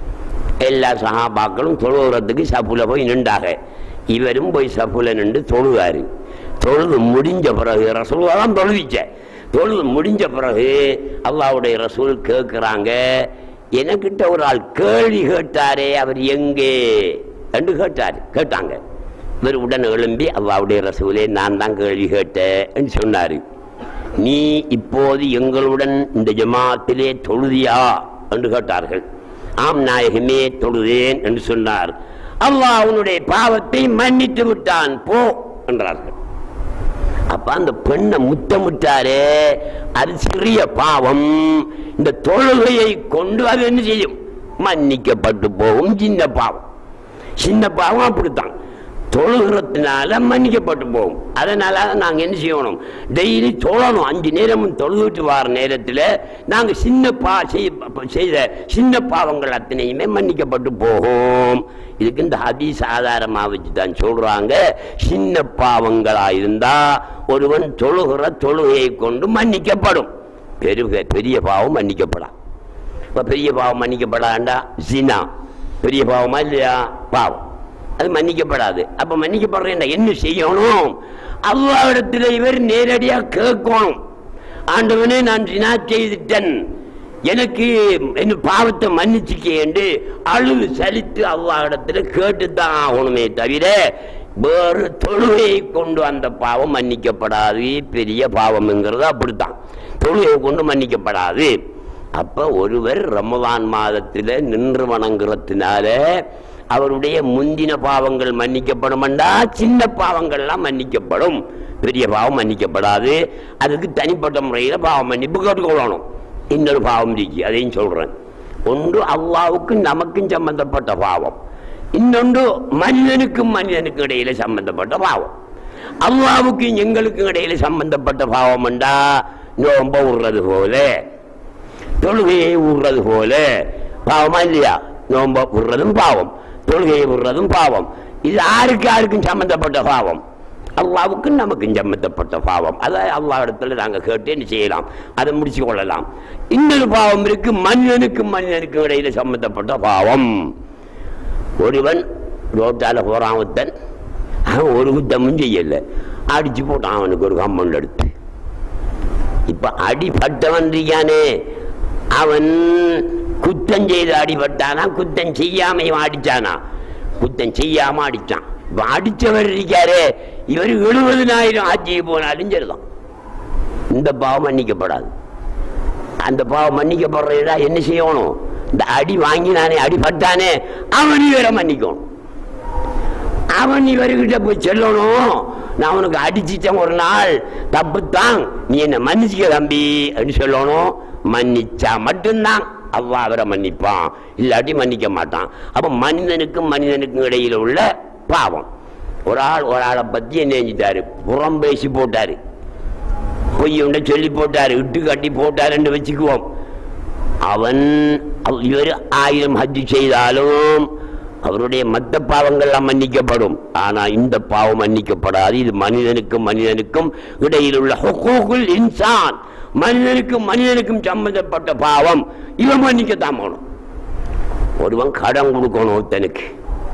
எல்லா சகாபாக்களும் தொழுகிறதுக்கு சப்புல போய் நின்றாக இவரும் போய் சப்புல நின்று தொழுவாரு தொழுது முடிஞ்ச பிறகு ரசூலா தான் தொழுவிச்ச தொழுது முடிஞ்ச பிறகு அல்லாவுடைய ரசூல் கேட்குறாங்க எனக்கிட்ட ஒரு ஆள் கேள்வி கேட்டாரே அவர் எங்கே என்று கேட்டார் கேட்டாங்க இவர் உடனே எழும்பி அல்லாவுடைய ரசூலே நான் தான் கேள்வி கேட்டேன் சொன்னாரு நீ இப்போது எங்களுடன் இந்த ஜமாத்திலே தொழுதியா என்று கேட்டார்கள் ஆம் நாயகமே தொழுதேன் என்று சொன்னார் அல்லாஹ் அவனுடைய பாவத்தை மன்னித்து விட்டான் போ என்றார்கள் அப்ப அந்த பெண்ணை முத்தமிட்டாரே அது சிறிய பாவம் இந்த தொழுகையை கொண்டு அது என்ன செய்யும் மன்னிக்கப்பட்டு போகும் சின்ன பாவம் சின்ன பாவம் அப்படித்தான் தொழுகிறதுனால மன்னிக்கப்பட்டு போகும் அதனால நாங்க என்ன செய்யணும் டெய்லி தொழணும் அஞ்சு நேரமும் தொழுதுட்டு வர நேரத்தில் நாங்க சின்ன பா செய்ய- செய்த சின்ன பாவங்கள் அத்தனையுமே மன்னிக்கப்பட்டு போகும் இதுக்கு இந்த ஹதீஸ் ஆதாரமா வச்சு தான் சொல்றாங்க சின்ன பாவங்களா இருந்தா ஒருவன் தொழுகிற தொழுகையை கொண்டு மன்னிக்கப்படும் பெரிய பெரிய பாவம் மன்னிக்கப்படாம் இப்ப பெரிய பாவம் மன்னிக்கப்படாண்டா ஜினா பெரிய பாவமா இல்லையா பாவம் அது மன்னிக்கப்படாது அப்ப மன்னிக்கப்படுறேன் என்ன செய்யணும் அல்லாவிடத்தில் இவர் நேரடியா கேட்கணும் ஆண்டவனே நான் ஜினா செய்துட்டேன் எனக்கு என்ன பாவத்தை மன்னிச்சுக்கே என்று அழுது சலித்து அல்லாஹ்விடத்தில் கேட்டுத்தான் ஆகணுமே தவிர வேறு தொழுகையை கொண்டு அந்த பாவம் மன்னிக்கப்படாது பெரிய பாவம்ங்கிறது அப்படித்தான் தொழுகையை கொண்டு மன்னிக்கப்படாது அப்ப ஒருவர் ரமலான் மாதத்தில் நின்று வணங்குறதுனால அவருடைய முந்தின பாவங்கள் மன்னிக்கப்படும்டா சின்ன பாவங்கள்லாம் மன்னிக்கப்படும் பெரிய பாவம் மன்னிக்கப்படாது அதுக்கு தனிப்பட்ட முறையில் பாவம் மன்னிப்பு கேட்டுக்கொள்ளணும் இன்னொரு பாவம் இருக்கு அதையும் சொல்றேன் ஒன்று அல்லாவுக்கும் நமக்கும் சம்பந்தப்பட்ட பாவம் இன்னொன்று மனிதனுக்கும் மனிதனுக்கும் இடையில சம்பந்தப்பட்ட பாவம் அல்லாவுக்கும் எங்களுக்கும் இடையில சம்பந்தப்பட்ட பாவம் என்றா நோம்ப விடுறது போல தொழுகையை விடுறது போல பாவமா இல்லையா நோம்ப விடுறதும் பாவம் தொழுகையை விடுறதும் பாவம் இது யாருக்கு யாருக்கும் சம்பந்தப்பட்ட பாவம் அல்லாவுக்கும் நமக்கும் சம்பந்தப்பட்ட பாவம் அதை அல்லாவிடத்துல நாங்க கேட்டு என்ன செய்யலாம் அதை முடிச்சு கொள்ளலாம் இன்னொரு பாவம் இருக்கு மனிதனுக்கும் மனிதனுக்கும் இடையில சம்பந்தப்பட்ட பாவம் ஒருவன் ரோட்டால போறான் ஒருத்தன் அவன் ஒரு குத்தமும் செய்யல அடிச்சு போட்டான் அவனுக்கு ஒரு கம்பௌண்ட் எடுத்து இப்ப அடிபட்டவன் இருக்கானே அவன் குத்தம் செய்து அடிபட்டானா குத்தம் செய்யாம இவன் அடிச்சானா குத்தம் செய்யாம அடிச்சான் இப்ப அடிச்சவர் இருக்காரே இவர் எழுபதுனாயிரம் ஆட்சி போனாலும் சரிதான் இந்த பாவம் மன்னிக்கப்படாது அந்த பாவம் மன்னிக்கப்படுறதா என்ன செய்யணும் இந்த அடி வாங்கினானே அடிபட்டானே அவன் இவரை மன்னிக்கணும் அவன் இவர்கிட்ட போய் சொல்லணும் நான் உனக்கு அடிச்சிட்டேன் ஒரு நாள் தப்புத்தான் நீ என்ன மன்னிச்சுக்க தம்பி அப்படின்னு சொல்லணும் மன்னிச்சா மட்டும்தான் அவ்வா அவரை மன்னிப்பான் இல்லாட்டி மன்னிக்க மாட்டான் அப்ப மனிதனுக்கும் மனிதனுக்கும் இடையில உள்ள பாவம் ஒரு ஆள் ஒரு ஆளை பத்தி என்ன செஞ்சிட்டாரு புறம் பேசி போட்டாரு பொய் உண்ட சொல்லி போட்டாரு இட்டு கட்டி போட்டாருன்னு வச்சுக்குவோம் அவன் அவ- இவர் ஆயிரம் ஹஜ் செய்தாலும் அவருடைய மத்த பாவங்கள்லாம் மன்னிக்கப்படும் ஆனா இந்த பாவம் மன்னிக்கப்படாது இது மனிதனுக்கும் மனிதனுக்கும் இடையில் உள்ள ஹுகூகுல் இன்சான் மனிதனுக்கும் மனிதனுக்கும் சம்பந்தப்பட்ட பாவம் இவன் மன்னிக்கத்தான் போகணும் ஒருவன் கடன் கொடுக்கணும் ஒருத்தனுக்கு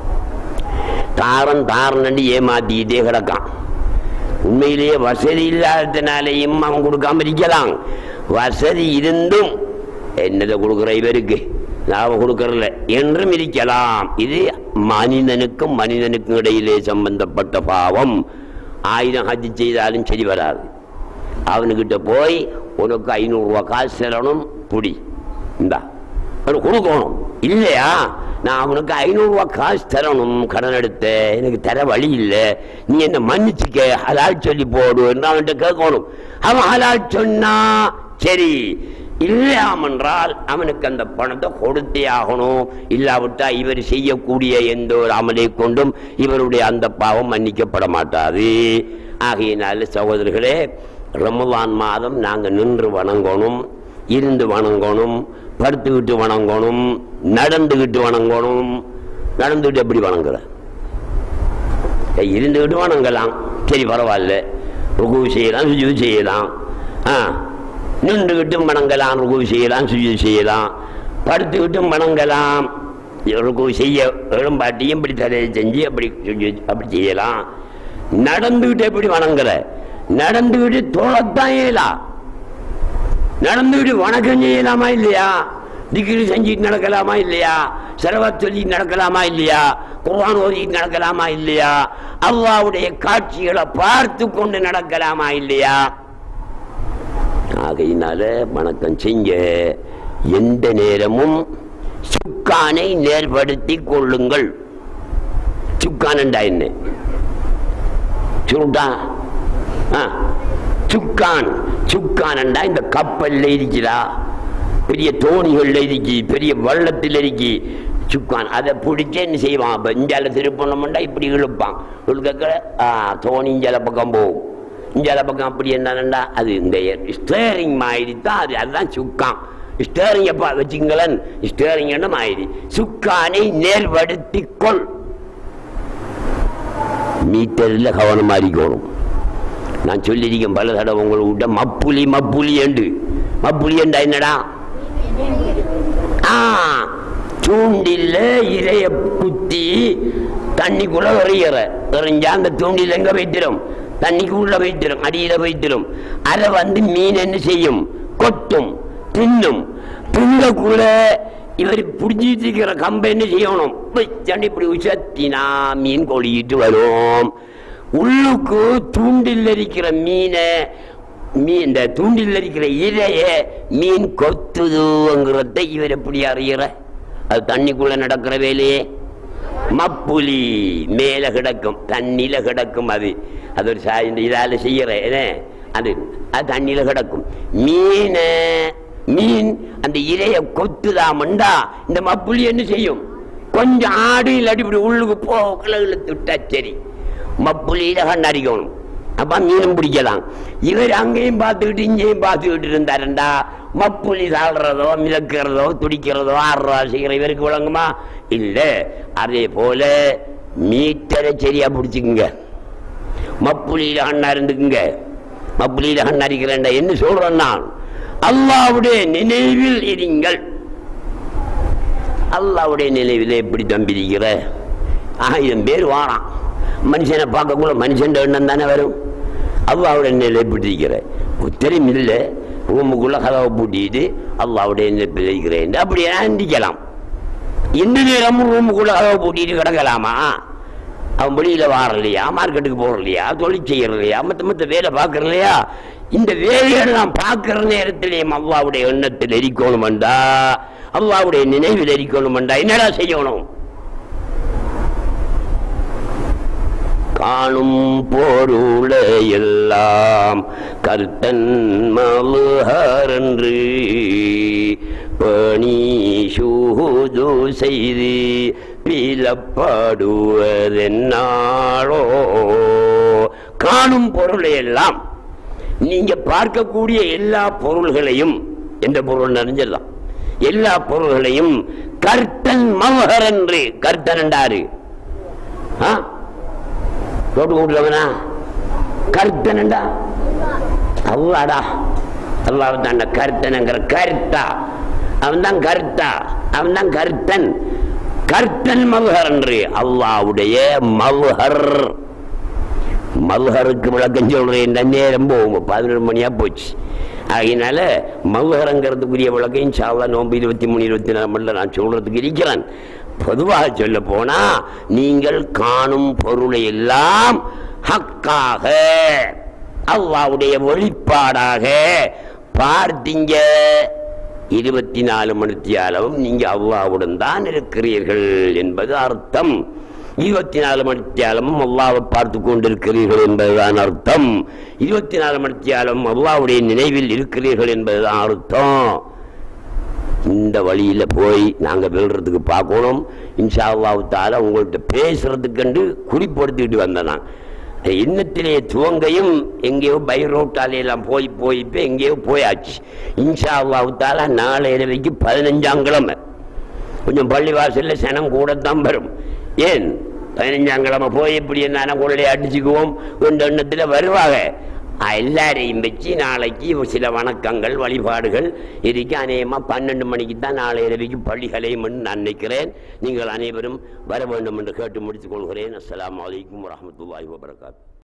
தாரன் தாரன் ஏமாத்திக்கிட்டே கிடக்கான் உண்மையிலேயே வசதி இல்லாததுனாலேயும் அவன் கொடுக்காம இருக்கலாம் வசதி இருந்தும் என்னதை கொடுக்குற இவருக்கு லாபம் கொடுக்கறல என்றும் இருக்கலாம் இது மனிதனுக்கும் மனிதனுக்கும் இடையிலே சம்பந்தப்பட்ட பாவம் ஆயிரம் ஹஜ் செய்தாலும் சரி வராது அவனுக்கிட்ட போய் உனக்கு ஐநூறுரூவா காசு தரணும் புடி இந்தா அவனுக்கு கொடுக்கணும் இல்லையா நான் அவனுக்கு ஐநூறுரூவா காசு தரணும் கடன் எடுத்த எனக்கு தர வழி இல்லை நீ என்ன மன்னிச்சுக்க ஹலால் சொல்லி போடு என்று அவன்கிட்ட கேட்கணும் அவன் ஹலால் சொன்னா சரி இல்லாமென்றால் அவனுக்கு அந்த பணத்தை கொடுத்தே ஆகணும் இல்லாவிட்டா இவர் செய்யக்கூடிய எந்த ஒரு அமலை கொண்டும் இவருடைய அந்த பாவம் மன்னிக்கப்பட மாட்டாது ஆகையினால சகோதரர்களே ரமலான் மாதம் நாங்கள் நின்று வணங்கணும் இருந்து வணங்கணும் படுத்துக்கிட்டு வணங்கணும் நடந்துக்கிட்டு வணங்கணும் நடந்துக்கிட்டு எப்படி வணங்குற ஏய், இருந்துக்கிட்டு வணங்கலாம் சரி பரவாயில்ல ருக்கு செய்யலாம் சுஜு செய்யலாம் ஆ நின்றுக்கிட்டும் வணங்கலாம் ருக்கு செய்யலாம் சுஜு செய்யலாம் படுத்துக்கிட்டும் வணங்கலாம் ருக்கு செய்ய எழும்பாட்டியும் இப்படி தலையை செஞ்சு அப்படி சுஜு அப்படி செய்யலாம் நடந்துக்கிட்டு எப்படி வணங்குற நடந்துக்கிட்டு தோளத்தான் இயலாம் நடந்துக்கிட்டு வணக்கம் செய்யலாமா இல்லையா திகிரி செஞ்சுட்டு நடக்கலாமா இல்லையா செலவத் சொல்லி நடக்கலாமா இல்லையா குர்ஆன் ஓதிட்டு நடக்கலாமா இல்லையா அல்லாவுடைய காட்சிகளை பார்த்து கொண்டு நடக்கலாமா இல்லையா ஆகையினால வணக்கம் செய்ய எந்த நேரமும் சுக்கானை நேர்படுத்திக் கொள்ளுங்கள் சுக்கானண்டா என்ன சுருட்டா ஆ, சுக்கான் சுக்கானண்டா இந்த கப்பல்ல இருக்கிறா பெரிய தோணிகள்ல இருக்கு பெரிய வள்ளத்தில் இருக்கு சுக்கான் அதை பிடிச்சு என்ன செய்வான் இப்போ இஞ்சால திருப்பணம்டா இப்படி இழுப்பான் இழுக்க தோணி இஞ்சால பக்கம் போகும் இஞ்சால பக்கம் அப்படி என்னன்னா அது இந்த ஸ்டேரிங் மாதிரி தான் அது அதுதான் சுக்கான் ஸ்டேரிங் எப்பா வச்சுங்களேன் ஸ்டேரிங் என்ன மாதிரி சுக்கானை நேர்படுத்திக் கொள் மீட்டரில் கவனமா இருக்கணும் நான் சொல்லியிருக்கேன் பல தடவை உங்களை விட்ட மப்புலி மப்புலி என்று மப்புலி என்றா என்னடா ஆ தூண்டில்ல இறைய குத்தி தண்ணிக்குள்ள எறியற எறிஞ்சா அந்த தூண்டில் எங்க வைத்திரும் தண்ணிக்குள்ள வைத்திரும் அடியில வைத்திரும் அதை வந்து மீன் என்ன செய்யும் கொத்தும் தின்னும் தின்னக்குள்ள இவர் பிடிச்சிட்டு இருக்கிற கம்பை என்ன செய்யணும் வச்சாண்டு இப்படி உசத்தினா மீன் கொளிக்கிட்டு வரும் உள்ளுக்கு தூண்டில் இருக்கிற மீனை மீன் இந்த தூண்டில் இருக்கிற இரைய மீன் கொத்துதுங்கிறத இவர் எப்படி அறியற அது தண்ணிக்குள்ள நடக்கிற வேலையே மப்புலி மேல கிடக்கும் தண்ணியில கிடக்கும் அது அது ஒரு சா- இந்த இதால செய்யற என்ன அது அது தண்ணியில கிடக்கும் மீன் மீன் அந்த இரைய கொத்துதாமண்டா இந்த மப்புலி என்ன செய்யும் கொஞ்சம் ஆடு இல்லாட்டி இப்படி உள்ளுக்கு போ கிளகுல விட்டா சரி மப்புலியில கண்டடிக்கணும் அப்ப மீனும் பிடிக்கலாம் இவர் அங்கேயும் பார்த்துக்கிட்டு இங்கேயும் பார்த்துக்கிட்டு இருந்தாருண்டா மப்புலி சாடுறதோ மிதக்கிறதோ துடிக்கிறதோ ஆடுறதோ செய்கிற இவருக்கு விளங்குமா இல்ல அதே போல மீட்டரை சரியா பிடிச்சுக்குங்க மப்புலியில கண்ணா இருந்துக்குங்க மப்புலியில கண்ணா இருக்கிறேன்டா என்ன சொல்றேன் நான் அல்லாவுடைய நினைவில் இருங்கள் அல்லாவுடைய நினைவில் எப்படி தம்பிருக்கிற ஆயிரம் பேர் வாரான் மனுஷனை பார்க்கக்குள்ள மனுஷன் எண்ணம் தானே வரும் அல்லாவுடைய நிலை எப்படி இருக்கிற உத்தரம் இல்லை ரூமுக்குள்ள கதவை பூட்டிட்டு அல்லாவுடைய நிலைப்பில் இருக்கிறேன் அப்படியே நினைக்கலாம் எந்த நேரமும் ரூமுக்குள்ள கதவை பூட்டிட்டு கிடக்கலாமா அவன் வெளியில வாரலையா மார்க்கெட்டுக்கு போறலையா தொழில் செய்யறலையா மத்த மத்த வேலை பார்க்கறலையா இந்த வேலையை நான் பார்க்கிற நேரத்திலே அல்லாவுடைய எண்ணத்தில் இருக்கணும்டா அல்லாவுடைய நினைவில் இருக்கணும் என்னடா செய்யணும் காணும் பொருளை எல்லாம் கருத்தன் மலுஹரென்று பணி சூது செய்து பிலப்படுவதென்னாளோ காணும் பொருளை எல்லாம் நீங்க பார்க்கக்கூடிய எல்லா பொருள்களையும் எந்த பொருள் அறிஞ்சிடலாம் எல்லா பொருள்களையும் கர்த்தன் மவஹர் என்று கர்த்தன் என்றாரு ஆ ரோட்டு கூட்டுறவனா கருத்தனண்டா அல்லாடா அல்லாஹ் தான் கருத்தனங்கிற கருத்தா அவன் தான் கருத்தா அவன் தான் கருத்தன் கர்த்தன் மல்ஹர் என்று அல்லாவுடைய மல்ஹர் மல்ஹருக்கு விளக்கம் சொல்றேன் நேரம் போகும் பதினொரு மணியா போச்சு அதனால மல்ஹரங்கிறதுக்குரிய விளக்கம் சாவா நோம்பு இருபத்தி மூணு இருபத்தி நாலு மணில நான் சொல்றதுக்கு இருக்கிறேன் பொதுவாக சொல்ல போனா நீங்கள் காணும் பொருளை எல்லாம் ஹக்காக அல்லாவுடைய வெளிப்பாடாக பார்த்தீங்க இருபத்தி நாலு மணித்தியாலும் நீங்க அல்லாவுடன் தான் இருக்கிறீர்கள் என்பது அர்த்தம் இருபத்தி நாலு மணித்தியாலமும் அல்லாவை பார்த்து கொண்டிருக்கிறீர்கள் என்பதுதான் அர்த்தம் இருபத்தி நாலு மணித்தியாலும் அல்லாவுடைய நினைவில் இருக்கிறீர்கள் என்பதுதான் அர்த்தம் இந்த வழியில போய் நாங்க வெல்றதுக்கு பார்க்கணும் இன்ஷா அல்லாஹ் தால உங்கள்கிட்ட பேசுறதுக்கண்டு குறிப்படுத்திட்டு வந்தேன் நான் எண்ணத்திலே துவங்கையும் எங்கேயோ பை ரோட்டாலே எல்லாம் போய் போய் இப்போ எங்கேயோ போயாச்சு இன்ஷா அல்லாஹ் தால நாளை இரவைக்கு பதினஞ்சாம் கிழமை கொஞ்சம் பள்ளிவாசல்ல சனம் கூடத்தான் வரும் ஏன் பதினஞ்சாம் கிழமை போய் இப்படி என்ன கொள்ளையை அடிச்சுக்குவோம் என்ற எண்ணத்தில் வருவாங்க எல்லாரையும் வச்சு நாளைக்கு ஒரு சில வணக்கங்கள் வழிபாடுகள் இருக்கு அநேகமாக பன்னெண்டு மணிக்கு தான் நாளை இரவிக்கு பள்ளிகளையும் நான் நினைக்கிறேன் நீங்கள் அனைவரும் வர வேண்டும் என்று கேட்டு முடித்துக் கொள்கிறேன் அஸ்ஸலாமு அலைக்கும் வரஹ்மத்துல்லாஹி வபரகாத்துஹு